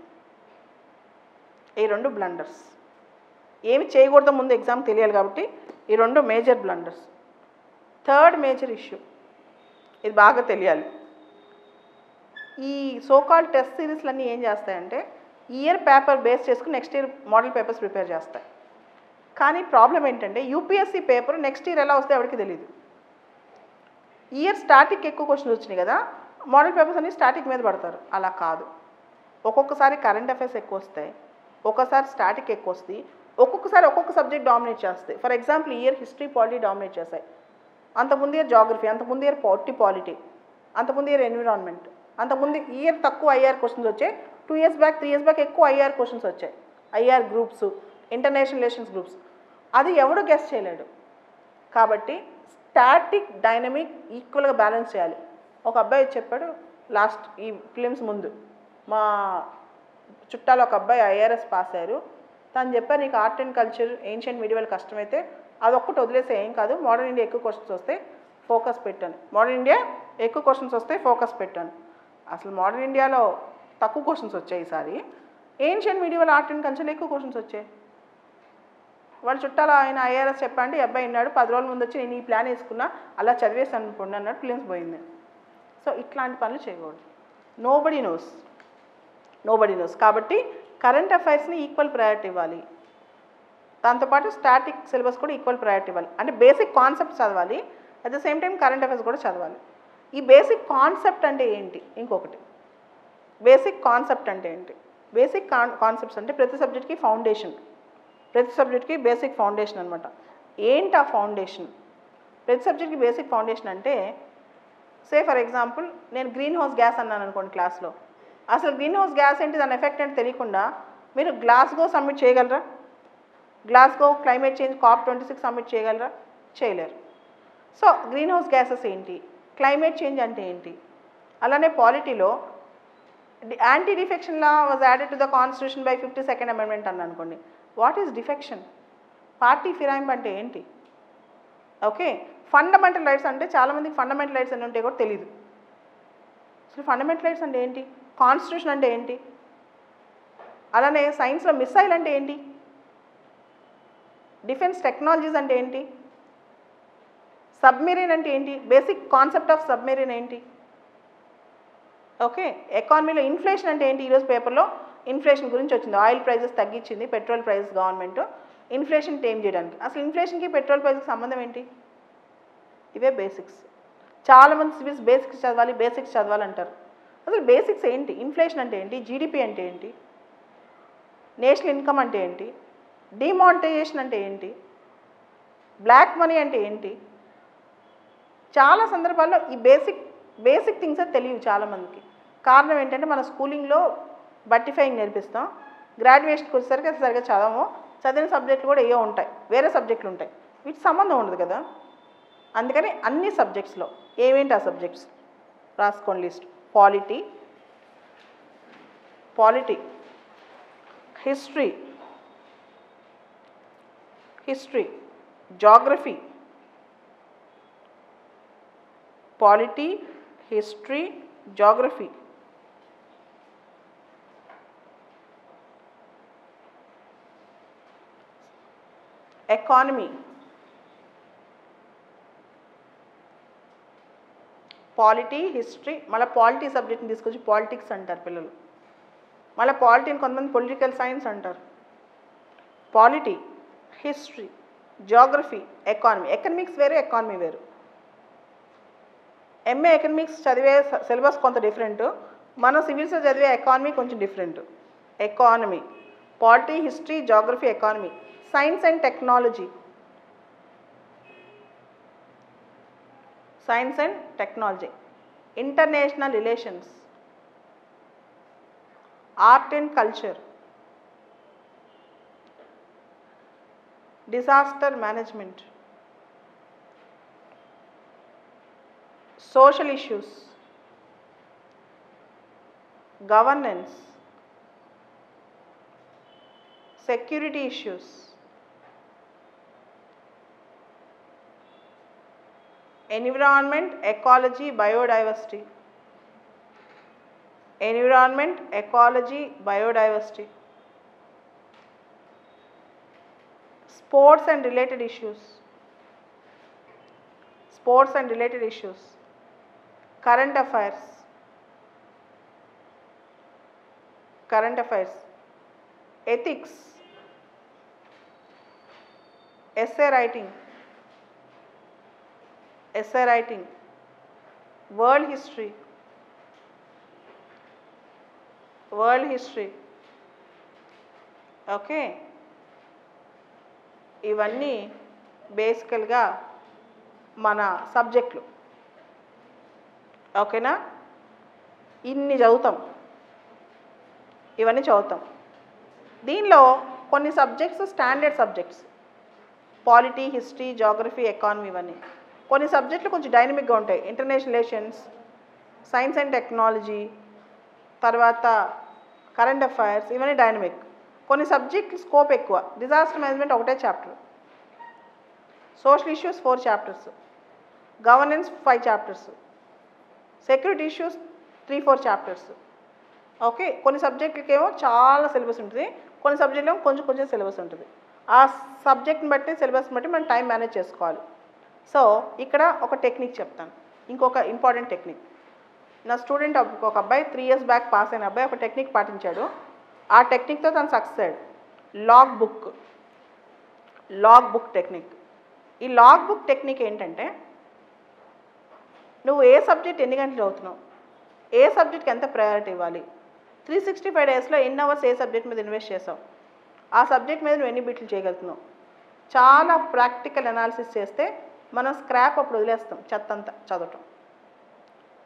ఈ రెండు బ్లండర్స్ ఏమి చేయకూడదో ముందు ఎగ్జామ్ తెలియాలి కాబట్టి ఈ రెండు major blunders third major issue ఇది బాగా తెలియాలి ఈ సోకాల్ టెస్ట్ సిరీస్లన్నీ ఏం చేస్తాయంటే ఇయర్ పేపర్ బేస్ చేసుకుని next year model papers prepare చేస్తాయి కానీ ప్రాబ్లం ఏంటంటే యూపీఎస్సీ పేపర్ నెక్స్ట్ ఇయర్ ఎలా వస్తే ఎవరికి తెలియదు ఇయర్ స్టాటిక్ ఎక్కువ క్వశ్చన్స్ వచ్చినాయి కదా మోడల్ పేపర్స్ అన్ని స్టాటిక్ మీద పడతారు అలా కాదు ఒక్కొక్కసారి కరెంట్ అఫైర్స్ ఎక్కువ వస్తాయి ఒక్కొక్కసారి స్టాటిక్ ఎక్కువ వస్తాయి ఒక్కొక్కసారి ఒక్కొక్క సబ్జెక్ట్ డామినేట్ చేస్తాయి for example year history polity dominate చేస్తాయి అంతకుముందు ఇయర్ జాగ్రఫీ అంతకుముందు ఇయర్ పార్టీ పాలిటీ అంతకుముందు ఇయర్ ఎన్విరాన్మెంట్ అంతకుముందు ఇయర్ తక్కువ ఐఆర్ క్వశ్చన్స్ వచ్చాయి two years back three years back ఎక్కువ ఐఆర్ క్వశ్చన్స్ వచ్చాయి IR groups international relations groups అది ఎవడు గెస్ట్ చేయలేడు కాబట్టి స్టాటిక్ డైనమిక్ ఈక్వల్గా బ్యాలెన్స్ చేయాలి ఒక అబ్బాయి చెప్పాడు లాస్ట్ ఈ ఫిలిమ్స్ ముందు మా చుట్టాలు ఒక అబ్బాయి ఐఆర్ఎస్ పాస్ అయ్యారు తను చెప్పారు నీకు art and culture ancient medieval కష్టమైతే అదొక్కటి వదిలేస్తే ఏం కాదు మోడర్న్ ఇండియా ఎక్కువ క్వశ్చన్స్ వస్తే ఫోకస్ పెట్టాను మోడర్న్ ఇండియా ఎక్కువ క్వశ్చన్స్ వస్తే ఫోకస్ పెట్టాను అసలు మోడర్న్ ఇండియాలో తక్కువ క్వశ్చన్స్ వచ్చాయి ఈసారి ancient medieval art and culture ఎక్కువ క్వశ్చన్స్ వచ్చాయి వాళ్ళ చుట్టాలు ఆయన ఐఆర్ఎస్ చెప్పండి ఈ అబ్బాయి ఉన్నాడు పది రోజుల ముందు వచ్చి నేను ఈ ప్లాన్ వేసుకున్నా అలా చదివేసాను అనుకోండి అన్నట్టు ఫిలిమ్స్ పోయింది సో ఇట్లాంటి పనులు చేయకూడదు nobody knows nobody knows కాబట్టి కరెంట్ అఫైర్స్ని ఈక్వల్ ప్రయారిటీ ఇవ్వాలి దాంతోపాటు స్టాటిక్ సిలబస్ కూడా ఈక్వల్ ప్రయారిటీ ఇవ్వాలి అంటే బేసిక్ కాన్సెప్ట్ చదవాలి at the same time current affairs కూడా చదవాలి ఈ బేసిక్ కాన్సెప్ట్ అంటే ఏంటి ఇంకొకటి బేసిక్ కాన్సెప్ట్ అంటే ఏంటి బేసిక్ కాన్ కాన్సెప్ట్స్ అంటే ప్రతి సబ్జెక్ట్కి ఫౌండేషన్ ప్రతి సబ్జెక్ట్కి బేసిక్ ఫౌండేషన్ అనమాట ఏంటి ఆ ఫౌండేషన్ ప్రతి సబ్జెక్ట్కి బేసిక్ ఫౌండేషన్ అంటే సే ఫర్ ఎగ్జాంపుల్ నేను గ్రీన్ హౌస్ గ్యాస్ అన్నాను అనుకోండి క్లాస్లో అసలు గ్రీన్ హౌస్ గ్యాస్ ఏంటి దాని ఎఫెక్ట్ ఏంటి తెలియకుండా మీరు గ్లాస్గో సబ్మిట్ చేయగలరా Glasgow climate change COP twenty six submit చేయగలరా చేయలేరు సో గ్రీన్ హౌస్ గ్యాసెస్ ఏంటి క్లైమేట్ చేంజ్ అంటే ఏంటి అలానే పాలిటీలో anti defection law was added to the constitution by fifty second amendment అన్న అనుకోండి వాట్ ఈస్ డిఫెక్షన్ పార్టీ ఫిరాయింపు అంటే ఏంటి ఓకే ఫండమెంటల్ రైట్స్ అంటే చాలామందికి ఫండమెంటల్ రైట్స్ అని ఉంటే కూడా తెలియదు అసలు ఫండమెంటల్ రైట్స్ అంటే ఏంటి కాన్స్టిట్యూషన్ అంటే ఏంటి అలానే సైన్స్లో మిసైల్ అంటే ఏంటి డిఫెన్స్ టెక్నాలజీస్ అంటే ఏంటి సబ్మెరీన్ అంటే ఏంటి బేసిక్ కాన్సెప్ట్ ఆఫ్ సబ్మెరీన్ ఏంటి ఓకే ఎకానమీలో ఇన్ఫ్లేషన్ అంటే ఏంటి ఈరోజు పేపర్లో ఇన్ఫ్లేషన్ గురించి వచ్చింది ఆయిల్ ప్రైజెస్ తగ్గించింది petrol prices government inflation tame చేయడానికి అసలు ఇన్ఫ్లేషన్కి పెట్రోల్ ప్రైస్కి సంబంధం ఏంటి ఇవే బేసిక్స్ చాలామంది సివిల్స్ బేసిక్స్ చదవాలి బేసిక్స్ చదవాలంటారు అసలు బేసిక్స్ ఏంటి ఇన్ఫ్లేషన్ అంటే ఏంటి జీడిపి అంటే ఏంటి నేషనల్ ఇన్కమ్ అంటే ఏంటి డిమానిటైజేషన్ అంటే ఏంటి బ్లాక్ మనీ అంటే ఏంటి చాలా సందర్భాల్లో ఈ బేసిక్ బేసిక్ థింగ్స్ తెలియవు చాలామందికి కారణం ఏంటంటే మన స్కూలింగ్లో బట్టిఫైయింగ్ నేర్పిస్తాం గ్రాడ్యుయేషన్కి వచ్చేసరికి అసలు సరిగ్గా చదవము చదివిన సబ్జెక్టులు కూడా ఏవో ఉంటాయి వేరే సబ్జెక్టులు ఉంటాయి వీటి సంబంధం ఉండదు కదా అందుకని అన్ని సబ్జెక్ట్స్లో ఏమేంటి ఆ సబ్జెక్ట్స్ రాసుకోండి list polity polity history history geography polity history geography economy polity history మళ్ళీ పాలిటీ సబ్జెక్ట్ని తీసుకొచ్చి పాలిటిక్స్ అంటారు పిల్లలు మళ్ళీ పాలిటీని కొంతమంది పొలిటికల్ సైన్స్ అంటారు polity history geography economy economics వేరు ఎకానమీ వేరు ఎంఏ ఎకనమిక్స్ చదివే సిలబస్ కొంత డిఫరెంట్ మన సివిల్స్లో చదివే ఎకానమీ కొంచెం different economy polity history geography economy science and technology science and technology international relations art and culture disaster management social issues governance security issues environment ecology biodiversity environment ecology biodiversity sports and related issues sports and related issues current affairs current affairs ethics essay writing essay writing world history world history okay ఇవన్నీ బేసికల్గా మన సబ్జెక్టులు ఓకేనా ఇన్ని చదువుతాం ఇవన్నీ చదువుతాం దీనిలో కొన్ని subjects standard subjects polity history geography economy ఇవన్నీ కొన్ని సబ్జెక్టులు కొంచెం డైనమిక్గా ఉంటాయి international relations science and technology తర్వాత కరెంట్ అఫైర్స్ ఇవన్నీ డైనమిక్ కొన్ని సబ్జెక్ట్ స్కోప్ ఎక్కువ డిజాస్టర్ మేనేజ్మెంట్ ఒకటే chapter social issues four chapters governance five chapters security issues three four chapters okay కొన్ని సబ్జెక్టులకి ఏమో చాలా సిలబస్ ఉంటుంది కొన్ని సబ్జెక్టులు ఏమో కొంచెం కొంచెం సిలబస్ ఉంటుంది ఆ సబ్జెక్ట్ని బట్టి సిలబస్ని బట్టి మనం టైం మేనేజ్ చేసుకోవాలి సో ఇక్కడ ఒక టెక్నిక్ చెప్తాను ఇంకొక ఇంపార్టెంట్ టెక్నిక్ నా స్టూడెంట్ ఒక అబ్బాయి త్రీ ఇయర్స్ బ్యాక్ పాస్ అయిన అబ్బాయి ఒక టెక్నిక్ పాటించాడు ఆ టెక్నిక్తో తను సక్సెస్ అయ్యాడు log book log book technique ఈ లాగ్ బుక్ టెక్నిక్ ఏంటంటే నువ్వు ఏ సబ్జెక్ట్ ఎన్ని గంటలు చదువుతున్నావు ఏ సబ్జెక్ట్కి ఎంత ప్రయారిటీ ఇవ్వాలి త్రీ సిక్స్టీ ఫైవ్ డేస్లో ఎన్ని అవర్స్ ఏ సబ్జెక్ట్ మీద ఇన్వెస్ట్ చేసావు ఆ సబ్జెక్ట్ మీద నువ్వు ఎన్ని బిట్లు చేయగలుగుతున్నావు చాలా ప్రాక్టికల్ అనాలిసిస్ చేస్తే మనం స్క్రాప్ అప్పుడు వదిలేస్తాం చెత్త అంతా చదవటం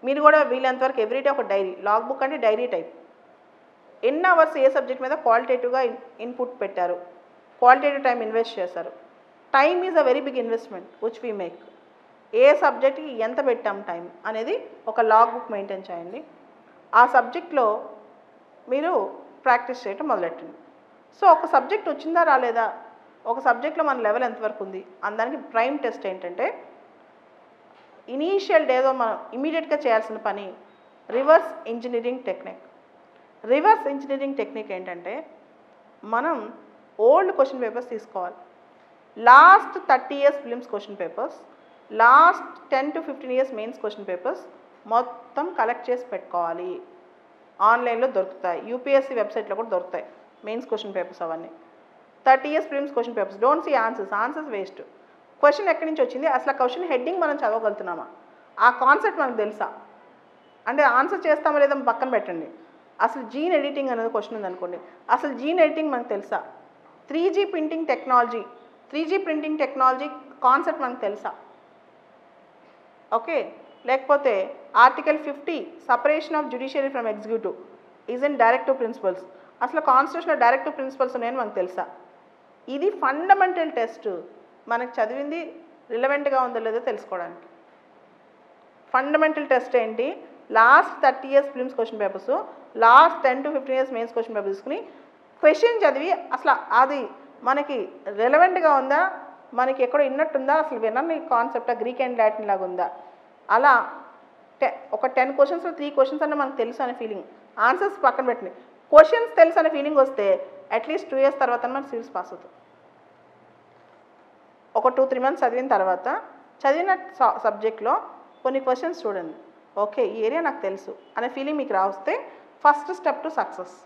మీరు కూడా వీళ్ళంతవరకు ఎవ్రీడే ఒక డైరీ లాగ్ బుక్ అంటే డైరీ టైప్ ఎన్ని అవర్స్ ఏ సబ్జెక్ట్ మీద క్వాలిటేటివ్గా ఇన్పుట్ పెట్టారు క్వాలిటేటివ్ టైం ఇన్వెస్ట్ చేశారు time is a very big investment which we make ఏ సబ్జెక్ట్కి ఎంత పెట్టాం టైం అనేది ఒక లాగ్ బుక్ మెయింటైన్ చేయండి ఆ సబ్జెక్ట్లో మీరు ప్రాక్టీస్ చేయటం మొదలెట్టండి సో ఒక సబ్జెక్ట్ వచ్చిందా రాలేదా ఒక సబ్జెక్ట్లో మన లెవెల్ ఎంతవరకు ఉంది దానికి ప్రైమ్ టెస్ట్ ఏంటంటే ఇనీషియల్ డేలో మనం ఇమీడియట్గా చేయాల్సిన పని reverse engineering technique reverse engineering technique ఏంటంటే మనం ఓల్డ్ క్వశ్చన్ పేపర్స్ తీసుకోవాలి last thirty years prelims question papers last ten to fifteen years mains question papers మొత్తం కలెక్ట్ చేసి పెట్టుకోవాలి ఆన్లైన్లో దొరుకుతాయి యూపీఎస్సీ వెబ్సైట్లో కూడా దొరుకుతాయి మెయిన్స్ క్వశ్చన్ పేపర్స్ అవన్నీ thirty years prelims question papers don't see answers answers waste question ఎక్కడి నుంచి వచ్చింది అసలు ఆ క్వశ్చన్ హెడ్డింగ్ మనం చదవగలుగుతున్నామా ఆ కాన్సెప్ట్ మనకు తెలుసా అంటే ఆన్సర్ చేస్తామో లేదో పక్కన పెట్టండి అసలు జీన్ ఎడిటింగ్ అనేది క్వశ్చన్ ఉందనుకోండి అసలు జీన్ ఎడిటింగ్ మనకు తెలుసా three D printing technology three D printing technology concept మనకు తెలుసా ఓకే లేకపోతే article fifty separation of judiciary from executive is in directive principles అసలు కాన్స్టిట్యూషన్లో డైరెక్టివ్ ప్రిన్సిపల్స్ ఉన్నాయని మనకు తెలుసా ఇది ఫండమెంటల్ టెస్ట్ మనకు చదివింది రిలవెంట్గా ఉందో లేదో తెలుసుకోవడానికి ఫండమెంటల్ టెస్ట్ ఏంటి last thirty years prelims question papers last ten to fifteen years mains question paper తీసుకుని క్వశ్చన్ చదివి అసలు అది మనకి రెలవెంట్గా ఉందా మనకి ఎక్కడో విన్నట్టుందా అసలు వినని కాన్సెప్ట్ గ్రీక్ అండ్ లాటిన్ లాగా ఉందా అలా టె ఒక టెన్ క్వశ్చన్స్లో త్రీ క్వశ్చన్స్ అన్న మనకు తెలుసు అనే ఫీలింగ్ ఆన్సర్స్ పక్కన పెట్టండి క్వశ్చన్స్ తెలుసు అనే ఫీలింగ్ వస్తే అట్లీస్ట్ టూ ఇయర్స్ తర్వాత మనకు సివిల్స్ పాస్ అవుతుంది ఒక టూ త్రీ మంత్స్ చదివిన తర్వాత చదివిన సబ్జెక్ట్లో కొన్ని క్వశ్చన్స్ చూడండి ఓకే ఈ ఏరియా నాకు తెలుసు అనే ఫీలింగ్ మీకు రావస్తే ఫస్ట్ స్టెప్ టు సక్సెస్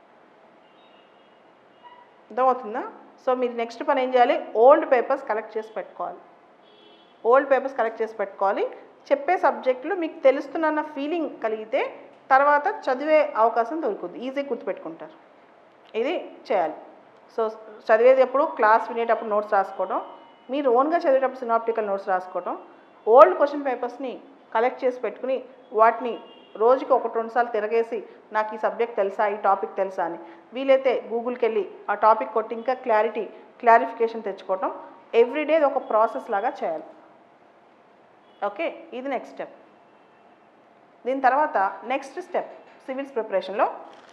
అర్థమవుతుందా సో మీరు నెక్స్ట్ పని ఏం చేయాలి ఓల్డ్ పేపర్స్ కలెక్ట్ చేసి పెట్టుకోవాలి ఓల్డ్ పేపర్స్ కలెక్ట్ చేసి పెట్టుకోవాలి చెప్పే సబ్జెక్టులు మీకు తెలుస్తున్న ఫీలింగ్ కలిగితే తర్వాత చదివే అవకాశం దొరుకుతుంది ఈజీ గుర్తుపెట్టుకుంటారు ఇది చేయాలి సో చదివేది ఎప్పుడు క్లాస్ వినేటప్పుడు నోట్స్ రాసుకోవడం మీరు ఓన్గా చదివేటప్పుడు సినాప్టికల్ నోట్స్ రాసుకోవడం ఓల్డ్ క్వశ్చన్ పేపర్స్ని కలెక్ట్ చేసి పెట్టుకుని వాటిని రోజుకి ఒకటి రెండు సార్లు తిరగేసి నాకు ఈ సబ్జెక్ట్ తెలుసా ఈ టాపిక్ తెలుసా అని వీలైతే గూగుల్కి వెళ్ళి ఆ టాపిక్ కొట్టి ఇంకా క్లారిటీ క్లారిఫికేషన్ తెచ్చుకోవటం ఎవ్రీడే ఒక ప్రాసెస్ లాగా చేయాలి ఓకే ఇది నెక్స్ట్ స్టెప్ దీని తర్వాత నెక్స్ట్ స్టెప్ సివిల్స్ ప్రిపరేషన్లో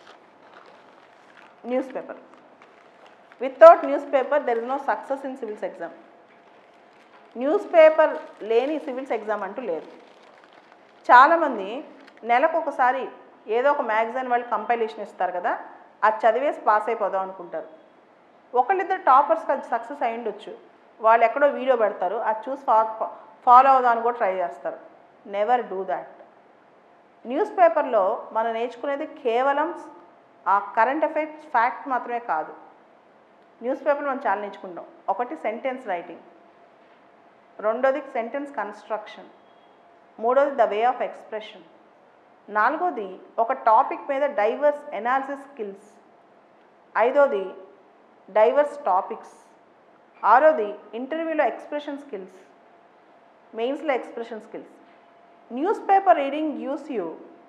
newspaper without newspaper there is no success in civils exam newspaper లేని సివిల్స్ ఎగ్జామ్ అంటూ లేదు చాలామంది నెలకు ఒకసారి ఏదో ఒక మ్యాగజైన్ వాళ్ళు కంపైలేషన్ ఇస్తారు కదా అది చదివేసి పాస్ అయిపోదాం అనుకుంటారు ఒకళ్ళిద్దరు టాపర్స్కి అది సక్సెస్ అయి ఉండొచ్చు వాళ్ళు ఎక్కడో వీడియో పెడతారు అది చూసి ఫా ఫాలో అవుదామని కూడా ట్రై చేస్తారు నెవర్ డూ దాట్ న్యూస్ పేపర్లో మనం నేర్చుకునేది కేవలం ఆ కరెంట్ అఫైర్స్ ఫ్యాక్ట్ మాత్రమే కాదు న్యూస్ పేపర్ మనం చాలా నేర్చుకుంటాం ఒకటి సెంటెన్స్ రైటింగ్ రెండోది సెంటెన్స్ కన్స్ట్రక్షన్ మూడోది ద వే ఆఫ్ ఎక్స్ప్రెషన్ నాలుగోది ఒక టాపిక్ మీద డైవర్స్ ఎనాలిసిస్ స్కిల్స్ ఐదోది డైవర్స్ టాపిక్స్ ఆరోది ఇంటర్వ్యూలో ఎక్స్ప్రెషన్ స్కిల్స్ మెయిన్స్లో expression skills newspaper reading use you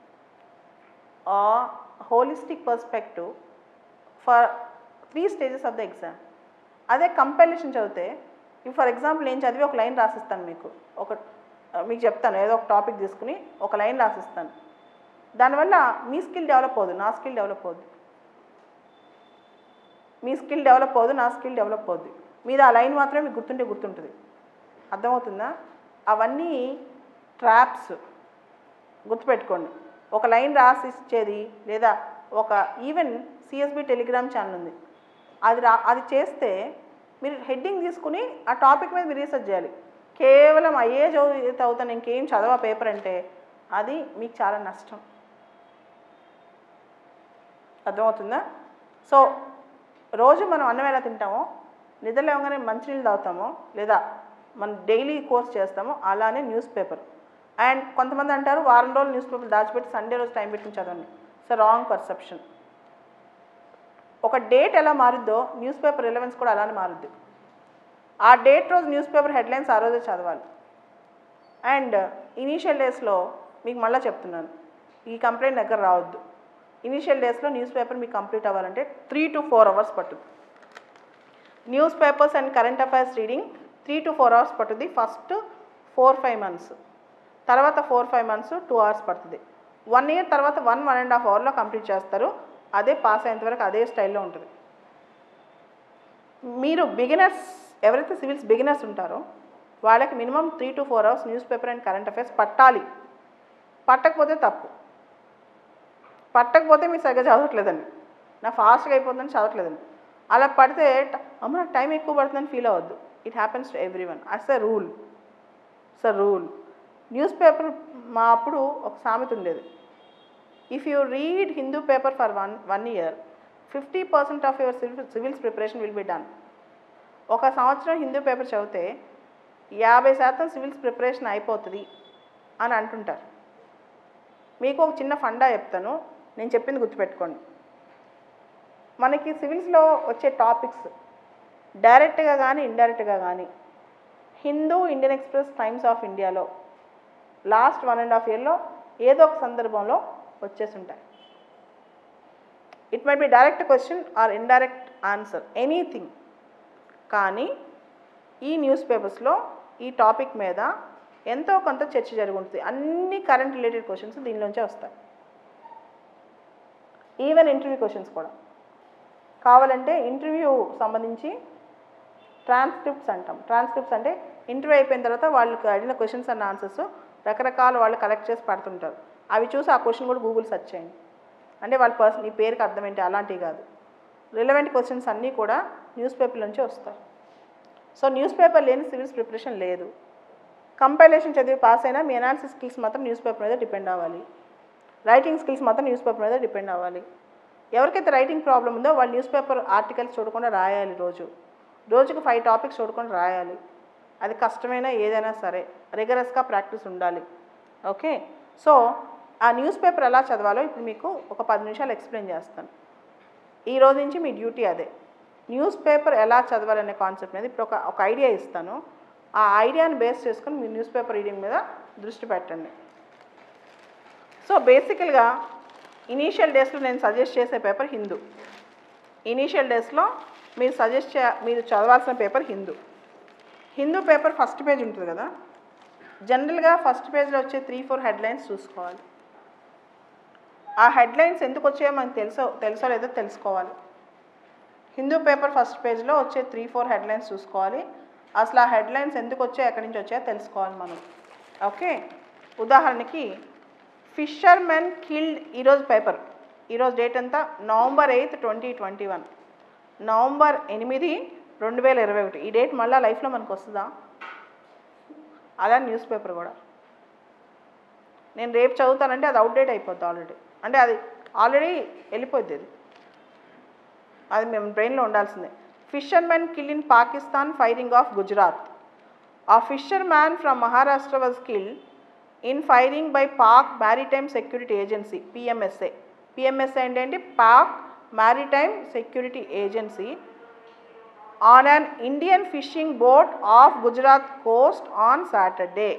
a holistic perspective for three stages of the exam అదే కంపారిజన్ చదివితే ఇప్పుడు ఫర్ ఎగ్జాంపుల్ నేను చదివి ఒక లైన్ రాసిస్తాను మీకు ఒక మీకు చెప్తాను ఏదో ఒక టాపిక్ తీసుకుని ఒక లైన్ రాసిస్తాను దానివల్ల మీ స్కిల్ డెవలప్ అవ్వదు నా స్కిల్ డెవలప్ అవుద్ది మీ స్కిల్ డెవలప్ అవ్వదు నా స్కిల్ డెవలప్ అవుద్ది మీద ఆ లైన్ మాత్రమే మీకు గుర్తుంటే గుర్తుంటుంది అర్థమవుతుందా అవన్నీ ట్రాప్స్ గుర్తుపెట్టుకోండి ఒక లైన్ రాసి ఇచ్చేది లేదా ఒక ఈవెన్ సిఎస్బి టెలిగ్రామ్ ఛానల్ ఉంది అది రా అది చేస్తే మీరు హెడ్డింగ్ తీసుకుని ఆ టాపిక్ మీద మీరు రీసెర్చ్ చేయాలి కేవలం అయ్యే చదివి చదువుతాను ఇంకేం చదవ పేపర్ అంటే అది మీకు చాలా నష్టం అర్థమవుతుందా సో రోజు మనం అన్నం ఎలా తింటామో నిద్ర లేవగానే మంచినీళ్ళు తాగుతామో లేదా మనం డైలీ కోర్స్ చేస్తామో అలానే న్యూస్ పేపర్ అండ్ కొంతమంది అంటారు వారం రోజులు న్యూస్ పేపర్ దాచిపెట్టి సండే రోజు టైం పెట్టుకుని చదవండి సో రాంగ్ పర్సెప్షన్ ఒక డేట్ ఎలా మారుద్దో న్యూస్ పేపర్ రిలవెన్స్ కూడా అలానే మారుద్ది ఆ డేట్ రోజు న్యూస్ పేపర్ హెడ్లైన్స్ ఆ రోజే చదవాలి అండ్ ఇనీషియల్ డేస్లో మీకు మళ్ళీ చెప్తున్నాను ఈ కంప్లైంట్ దగ్గర రావద్దు ఇనిషియల్ డేస్లో న్యూస్ పేపర్ మీకు కంప్లీట్ అవ్వాలంటే త్రీ టు ఫోర్ అవర్స్ పట్టుద్ది newspapers and current affairs reading three to four hours పట్టుద్ది ఫస్ట్ ఫోర్ ఫైవ్ మంత్స్ తర్వాత four five months two hours పడుతుంది వన్ ఇయర్ తర్వాత వన్ వన్ అండ్ హాఫ్ అవర్లో కంప్లీట్ చేస్తారు అదే పాస్ అయ్యేంత వరకు అదే స్టైల్లో ఉంటుంది మీరు బిగినర్స్ ఎవరైతే సివిల్స్ బిగినర్స్ ఉంటారో వాళ్ళకి minimum three to four hours newspaper and current affairs పట్టాలి పట్టకపోతే తప్పు పట్టకపోతే మీరు సరిగ్గా చదవట్లేదండి నా ఫాస్ట్గా అయిపోతుందని చదవట్లేదండి అలా పడితే ట- అమ్మ నాకు టైం ఎక్కువ పడుతుందని ఫీల్ అవ్వద్దు it happens to everyone as a rule it's a rule newspaper మా అప్పుడు ఒక సామెత ఉండేది if you read Hindu paper for one one year fifty percent of your civil civils preparation will be done ఒక సంవత్సరం హిందూ పేపర్ చదివితే యాభై శాతం సివిల్స్ ప్రిపరేషన్ అయిపోతుంది అని అంటుంటారు మీకు ఒక చిన్న ఫండా చెప్తాను నేను చెప్పింది గుర్తుపెట్టుకోండి మనకి సివిల్స్లో వచ్చే టాపిక్స్ డైరెక్ట్గా కానీ ఇండైరెక్ట్గా కానీ Hindu Indian Express Times of ఇండియాలో లాస్ట్ వన్ అండ్ హాఫ్ ఇయర్లో ఏదో ఒక సందర్భంలో వచ్చేసి ఉంటాయి it might be direct question or indirect answer anything కానీ ఈ న్యూస్ పేపర్స్లో ఈ టాపిక్ మీద ఎంతో కొంత చర్చ జరిగి ఉంటుంది అన్ని కరెంట్ రిలేటెడ్ క్వశ్చన్స్ దీనిలోంచే వస్తాయి ఈవెన్ ఇంటర్వ్యూ క్వశ్చన్స్ కూడా కావాలంటే ఇంటర్వ్యూ సంబంధించి ట్రాన్స్క్రిప్ట్స్ అంటాం ట్రాన్స్క్రిప్ట్స్ అంటే ఇంటర్వ్యూ అయిపోయిన తర్వాత వాళ్ళకి అడిగిన క్వశ్చన్స్ అండ్ ఆన్సర్స్ రకరకాల వాళ్ళు కలెక్ట్ చేసి పెడుతుంటారు అవి చూసి ఆ క్వశ్చన్ కూడా గూగుల్ సెర్చ్ చేయండి అంటే వాళ్ళ పర్సన్ ఈ పేరుకి అర్థం ఏంటి అలాంటివి కాదు రిలవెంట్ క్వశ్చన్స్ అన్నీ కూడా న్యూస్ పేపర్ నుంచి వస్తాయి సో న్యూస్ పేపర్ లేని సివిల్స్ ప్రిపరేషన్ లేదు కంపైలేషన్ చదివి పాస్ అయినా మీ అనాలిసిస్ స్కిల్స్ మాత్రం న్యూస్ పేపర్ మీద డిపెండ్ అవ్వాలి రైటింగ్ స్కిల్స్ మాత్రం న్యూస్ పేపర్ మీద డిపెండ్ అవ్వాలి ఎవరికైతే రైటింగ్ ప్రాబ్లం ఉందో వాళ్ళు న్యూస్ పేపర్ ఆర్టికల్స్ చూడకుండా రాయాలి రోజు రోజుకు ఫైవ్ టాపిక్స్ చూడకుండా రాయాలి అది కష్టమైనా ఏదైనా సరే రిగరస్గా ప్రాక్టీస్ ఉండాలి ఓకే సో ఆ న్యూస్ పేపర్ ఎలా చదవాలో ఇప్పుడు మీకు ఒక పది నిమిషాలు ఎక్స్ప్లెయిన్ చేస్తాను ఈ రోజు నుంచి మీ డ్యూటీ అదే న్యూస్ పేపర్ ఎలా చదవాలనే కాన్సెప్ట్ మీద ఇప్పుడు ఒక ఒక ఐడియా ఇస్తాను ఆ ఐడియాని బేస్ చేసుకొని మీరు న్యూస్ పేపర్ రీడింగ్ మీద దృష్టి పెట్టండి సో బేసికల్గా ఇనీషియల్ డేస్లో నేను సజెస్ట్ చేసే పేపర్ హిందూ ఇనీషియల్ డేస్లో మీరు సజెస్ట్ చే మీరు చదవాల్సిన paper Hindu Hindu paper first page ఉంటుంది కదా జనరల్గా ఫస్ట్ పేజ్లో వచ్చే త్రీ ఫోర్ హెడ్లైన్స్ చూసుకోవాలి ఆ హెడ్లైన్స్ ఎందుకు వచ్చాయో మనకు తెలుసో తెలుసో లేదో తెలుసుకోవాలి హిందూ పేపర్ ఫస్ట్ పేజ్లో వచ్చే త్రీ ఫోర్ హెడ్లైన్స్ చూసుకోవాలి అసలు ఆ హెడ్లైన్స్ ఎందుకు వచ్చాయో ఎక్కడి నుంచి వచ్చాయో తెలుసుకోవాలి మనం ఓకే ఉదాహరణకి ఫిషర్మెన్ కిల్డ్ ఈరోజు పేపర్ ఈరోజు డేట్ ఎంత November eighth twenty twenty one November ఎనిమిది రెండు వేల ఇరవై ఒకటి ఈ డేట్ మళ్ళీ లైఫ్లో మనకు వస్తుందా అలా న్యూస్ పేపర్ కూడా నేను రేపు చదువుతానంటే అది అవుట్డేట్ అయిపోద్ది ఆల్రెడీ అంటే అది ఆల్రెడీ వెళ్ళిపోద్ది అది అది మేము బ్రెయిన్లో ఉండాల్సిందే fishermen kill in Pakistan firing of Gujarat a fisherman from Maharashtra was kill in firing by Pak maritime security agency PMSA PMSA అంటే ఏంటి Pak maritime security agency on an Indian fishing boat of Gujarat coast on Saturday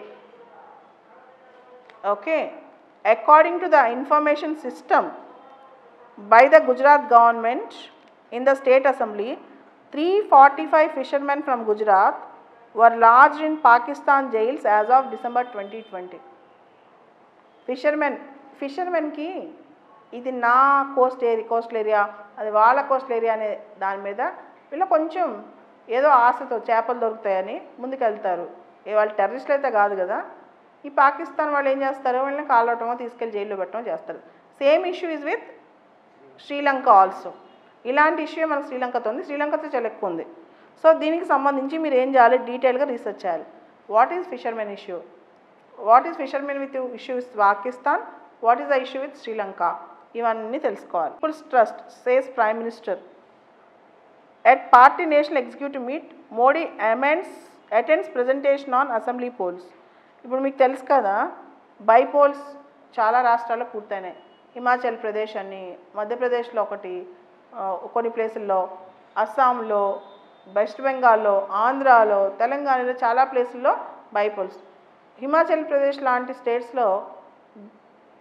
okay according to the information system by the gujarat government in the state assembly 345 fishermen from gujarat were lodged in pakistan jails as of december 2020 fishermen ఫిషర్మెన్కి ఇది నా కోస్ట్ ఏరియా కోస్టల్ ఏరియా అది వాళ్ళ కోస్టల్ ఏరియా అనే దాని మీద వీళ్ళు కొంచెం ఏదో ఆశతో చేపలు దొరుకుతాయని ముందుకెళ్తారు ఏ వాళ్ళు టెర్రరిస్టులు అయితే కాదు కదా ఈ పాకిస్తాన్ వాళ్ళు ఏం చేస్తారు వాళ్ళని కాలవటమో తీసుకెళ్ళి జైల్లో పెట్టడమో చేస్తారు same issue is with Sri Lanka also ఇలాంటి ఇష్యూ మనకు శ్రీలంకతో ఉంది శ్రీలంకతో చాలా ఎక్కువ ఉంది సో దీనికి సంబంధించి మీరు ఏం చేయాలి డీటెయిల్గా రీసెర్చ్ చేయాలి what is fishermen issue what is fishermen with issue with Pakistan what is the issue with Sri Lanka ఇవన్నీ తెలుసుకోవాలి people's trust says prime minister at party national executive meet Modi amends attends presentation on assembly polls ఇప్పుడు మీకు తెలుసు కదా బై పోల్స్ చాలా రాష్ట్రాల్లో పూర్తయినాయి హిమాచల్ ప్రదేశ్ అని మధ్యప్రదేశ్లో ఒకటి ఆ, కొన్ని ప్లేసుల్లో అస్సాంలో వెస్ట్ బెంగాల్లో ఆంధ్రాలో తెలంగాణలో చాలా ప్లేసుల్లో బై పోల్స్ హిమాచల్ ప్రదేశ్ లాంటి స్టేట్స్లో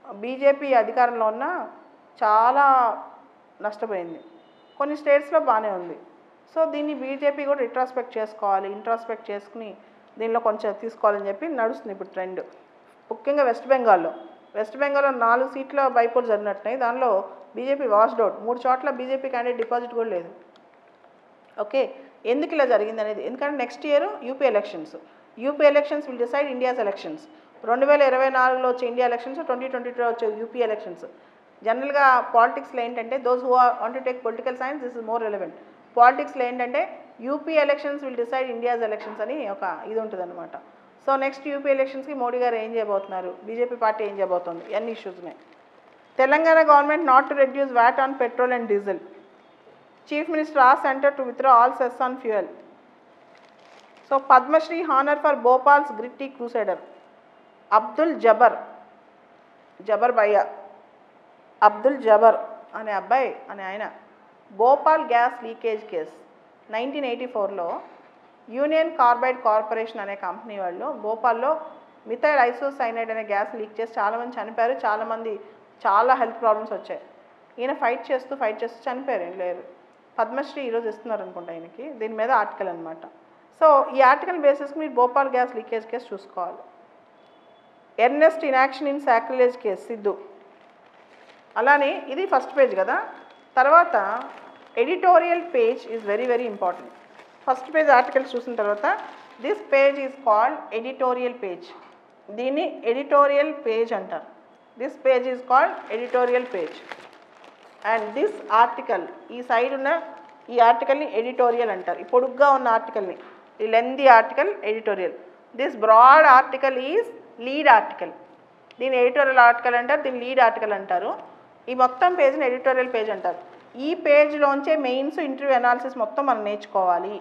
బీజేపీ అధికారంలో ఉన్న చాలా నష్టపోయింది కొన్ని స్టేట్స్లో బాగానే ఉంది సో దీన్ని బీజేపీ కూడా ఇంట్రాస్పెక్ట్ చేసుకోవాలి ఇంట్రాస్పెక్ట్ చేసుకుని దీనిలో కొంచెం తీసుకోవాలని చెప్పి నడుస్తుంది ఇప్పుడు ట్రెండ్ ముఖ్యంగా వెస్ట్ బెంగాల్లో వెస్ట్ బెంగాల్లో నాలుగు సీట్ల బైపోల్ జరిగినట్టున్నాయి దానిలో బీజేపీ వాష్డ్ అవుట్ మూడు చోట్ల బీజేపీ క్యాండిడేట్ డిపాజిట్ కూడా లేదు ఓకే ఎందుకు ఇలా జరిగింది అనేది ఎందుకంటే next year UP elections UP elections will decide India's elections రెండు వేల ఇరవై నాలుగులో వచ్చే India elections twenty twenty two వచ్చే యూపీ ఎలక్షన్స్ జనరల్గా పాలిటిక్స్లో ఏంటంటే those who want to take political science this is more relevant పాలిటిక్స్లో ఏంటంటే UP elections will decide India's elections అని ఒక ఇది ఉంటుంది అనమాట సో నెక్స్ట్ యూపీ ఎలక్షన్స్కి మోడీ గారు ఏం చేయబోతున్నారు బీజేపీ పార్టీ ఏం చేయబోతుంది అన్ని ఇష్యూస్ ఉన్నాయి Telangana government not to reduce VAT on petrol and diesel chief minister ఆ centre to withdraw all cess on fuel so Padma Shri honour for Bhopal's gritty crusader Abdul Jabbar Jabbar Bhaiya Abdul Jabbar అనే అబ్బాయి అనే ఆయన Bhopal gas leakage case nineteen eighty ఫోర్లో యూనియన్ కార్బైడ్ కార్పొరేషన్ అనే కంపెనీ వాళ్ళు భోపాల్లో మిథైల్ ఐసోసైనైడ్ అనే గ్యాస్ లీక్ చేసి చాలామంది చనిపోయారు చాలామంది చాలా హెల్త్ ప్రాబ్లమ్స్ వచ్చాయి ఈయన ఫైట్ చేస్తూ ఫైట్ చేస్తూ చనిపోయారు ఏం లేరు పద్మశ్రీ ఈరోజు ఇస్తున్నారు అనుకుంటా ఆయనకి దీని మీద ఆర్టికల్ అనమాట సో ఈ ఆర్టికల్ బేసిస్ మీరు భోపాల్ గ్యాస్ లీకేజ్ కేసు చూసుకోవాలి earnest inaction in sacrilege case Sidhu అలానే ఇది ఫస్ట్ పేజ్ కదా తర్వాత editorial page is very very important first page articles చూసిన తర్వాత this page is called editorial page దీన్ని ఎడిటోరియల్ పేజ్ అంటారు this page is called editorial page and this article ఈ సైడ్ ఉన్న ఈ ఆర్టికల్ని ఎడిటోరియల్ అంటారు ఈ పొడుగ్గా ఉన్న ఆర్టికల్ని ఈ lengthy article editorial this broad article is lead article దీని ఎడిటోరియల్ ఆర్టికల్ అంటారు దీని లీడ్ ఆర్టికల్ అంటారు ఈ మొత్తం పేజ్ని ఎడిటోరియల్ పేజ్ అంటారు ఈ పేజ్లోంచే మెయిన్స్ ఇంటర్వ్యూ అనాలిసిస్ మొత్తం మనం నేర్చుకోవాలి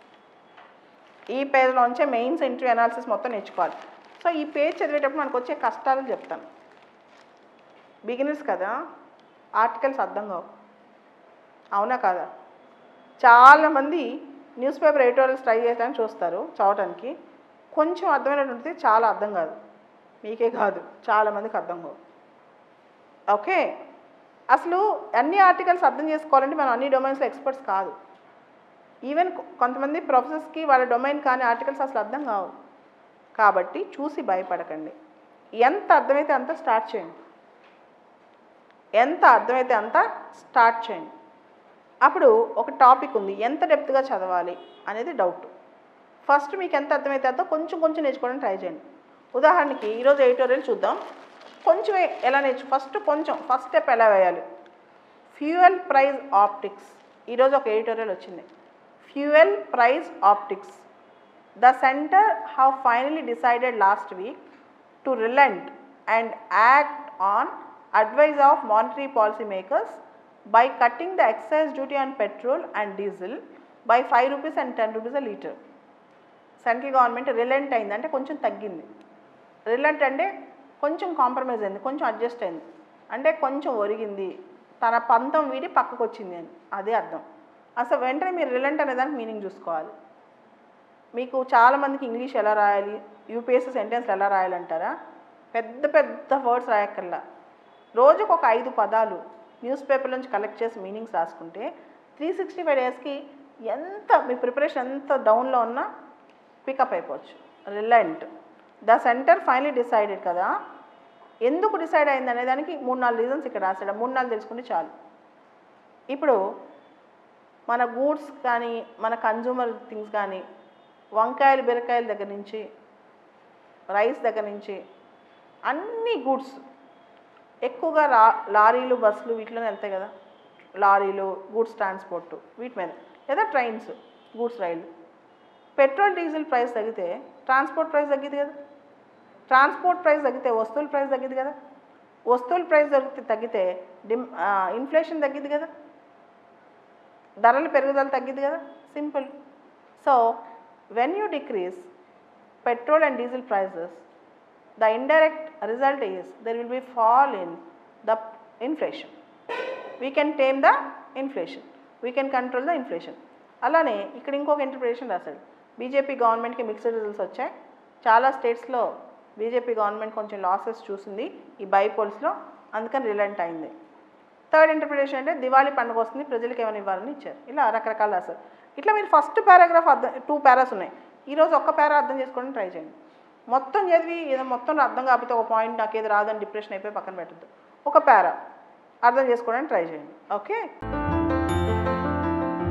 ఈ పేజ్లోంచే మెయిన్స్ ఇంటర్వ్యూ అనాలిసిస్ మొత్తం నేర్చుకోవాలి సో ఈ పేజ్ చదివేటప్పుడు మనకు వచ్చే కష్టాలు చెప్తాను బిగినర్స్ కదా ఆర్టికల్స్ అర్థం కావు అవునా కాదా చాలామంది న్యూస్ పేపర్ ఎడిటోరియల్స్ ట్రై చేయడానికి చూస్తారు చదవటానికి కొంచెం అర్థమైనటువంటి చాలా అర్థం కాదు మీకే కాదు చాలామందికి అర్థం కావు ఓకే అసలు అన్ని ఆర్టికల్స్ అర్థం చేసుకోవాలంటే మనం అన్ని డొమైన్స్లో ఎక్స్పర్ట్స్ కాదు ఈవెన్ కొంతమంది ప్రొఫెసర్స్కి వాళ్ళ డొమైన్ కానీ ఆర్టికల్స్ అసలు అర్థం కావు కాబట్టి చూసి భయపడకండి ఎంత అర్థమైతే అంత స్టార్ట్ చేయండి ఎంత అర్థమైతే అంత స్టార్ట్ చేయండి అప్పుడు ఒక టాపిక్ ఉంది ఎంత డెప్త్గా చదవాలి అనేది డౌట్ ఫస్ట్ మీకు ఎంత అర్థమైతే అంత కొంచెం కొంచెం నేర్చుకోవడానికి ట్రై చేయండి ఉదాహరణకి ఈరోజు ఎడిటోరియల్ చూద్దాం కొంచెం ఎలా నేర్చు ఫస్ట్ కొంచెం ఫస్ట్ స్టెప్ ఎలా వేయాలి ఫ్యూయల్ ప్రైజ్ ఆప్టిక్స్ ఈరోజు ఒక ఎడిటోరియల్ వచ్చింది fuel price optics the centre have finally decided last week to relent and act on advice of monetary policy makers by cutting the excise duty on petrol and diesel by 5 rupees and 10 rupees a liter. Central government relent అయింది అంటే కొంచెం తగ్గింది రిలెంట్ అంటే కొంచెం కాంప్రమైజ్ అయింది కొంచెం అడ్జస్ట్ అయింది అంటే కొంచెం ఒరిగింది తన పంతం వీడి పక్కకు వచ్చింది అని అదే అర్థం అసలు వెంటనే మీరు రిలెంట్ అనే దానికి మీనింగ్ చూసుకోవాలి మీకు చాలామందికి ఇంగ్లీష్ ఎలా రాయాలి యూపీఎస్సీ సెంటెన్స్లు ఎలా రాయాలంటారా పెద్ద పెద్ద వర్డ్స్ రాయక్కర్లా రోజుకు ఒక ఐదు పదాలు న్యూస్ పేపర్ నుంచి కలెక్ట్ చేసి మీనింగ్స్ రాసుకుంటే త్రీ సిక్స్టీ ఫైవ్ డేస్కి ఎంత మీ ప్రిపరేషన్ ఎంత డౌన్లో ఉన్నా పికప్ అయిపోవచ్చు relent the centre finally decided కదా ఎందుకు డిసైడ్ అయింది అనే దానికి మూడు నాలుగు రీజన్స్ ఇక్కడ రాసాడు మూడు నాలుగు తెలుసుకుంటే చాలు ఇప్పుడు మన గూడ్స్ కానీ మన కన్జ్యూమర్ థింగ్స్ కానీ వంకాయలు బీరకాయల దగ్గర నుంచి రైస్ దగ్గర నుంచి అన్ని గూడ్స్ ఎక్కువగా రా లారీలు బస్సులు వీటిలోనే వెళ్తాయి కదా లారీలు గూడ్స్ ట్రాన్స్పోర్ట్ వీటి మీద లేదా ట్రైన్స్ గూడ్స్ రైళ్ళు పెట్రోల్ డీజిల్ ప్రైస్ తగ్గితే ట్రాన్స్పోర్ట్ ప్రైస్ తగ్గిద్ది కదా ట్రాన్స్పోర్ట్ ప్రైస్ తగ్గితే వస్తువుల ప్రైస్ తగ్గిద్ది కదా వస్తువుల ప్రైస్ తగ్గితే తగ్గితే డిమ్ ఇన్ఫ్లేషన్ తగ్గిద్ది కదా ధరల పెరుగుదల తగ్గిద్ది కదా simple so when you decrease petrol and diesel prices the indirect result is there will be fall in the inflation. We can tame the inflation. We can control the inflation. అలానే ఇక్కడ ఇంకొక ఇంటర్ప్రిటేషన్ రాశాడు బీజేపీ గవర్నమెంట్కి మిక్స్డ్ రిజల్ట్స్ వచ్చాయి చాలా స్టేట్స్లో బీజేపీ గవర్నమెంట్ కొంచెం లాసెస్ చూసింది ఈ బైపోల్స్లో అందుకని రిలెంట్ అయింది థర్డ్ ఇంటర్ప్రిటేషన్ అంటే దివాళీ పండుగ వస్తుంది ప్రజలకు ఏమైనా ఇవ్వాలని ఇచ్చారు ఇలా రకరకాల అసలు ఇట్లా మీరు ఫస్ట్ పారాగ్రాఫ్ అర్థం టూ పారాస్ ఉన్నాయి ఈరోజు ఒక్క పారా అర్థం చేసుకోవడానికి ట్రై చేయండి మొత్తం చదివి ఏదో మొత్తం అర్థం కాకపోతే ఒక పాయింట్ నాకు ఏది రాదని డిప్రెషన్ అయిపోయి పక్కన పెట్టద్దు ఒక పారా అర్థం చేసుకోవడానికి ట్రై చేయండి ఓకే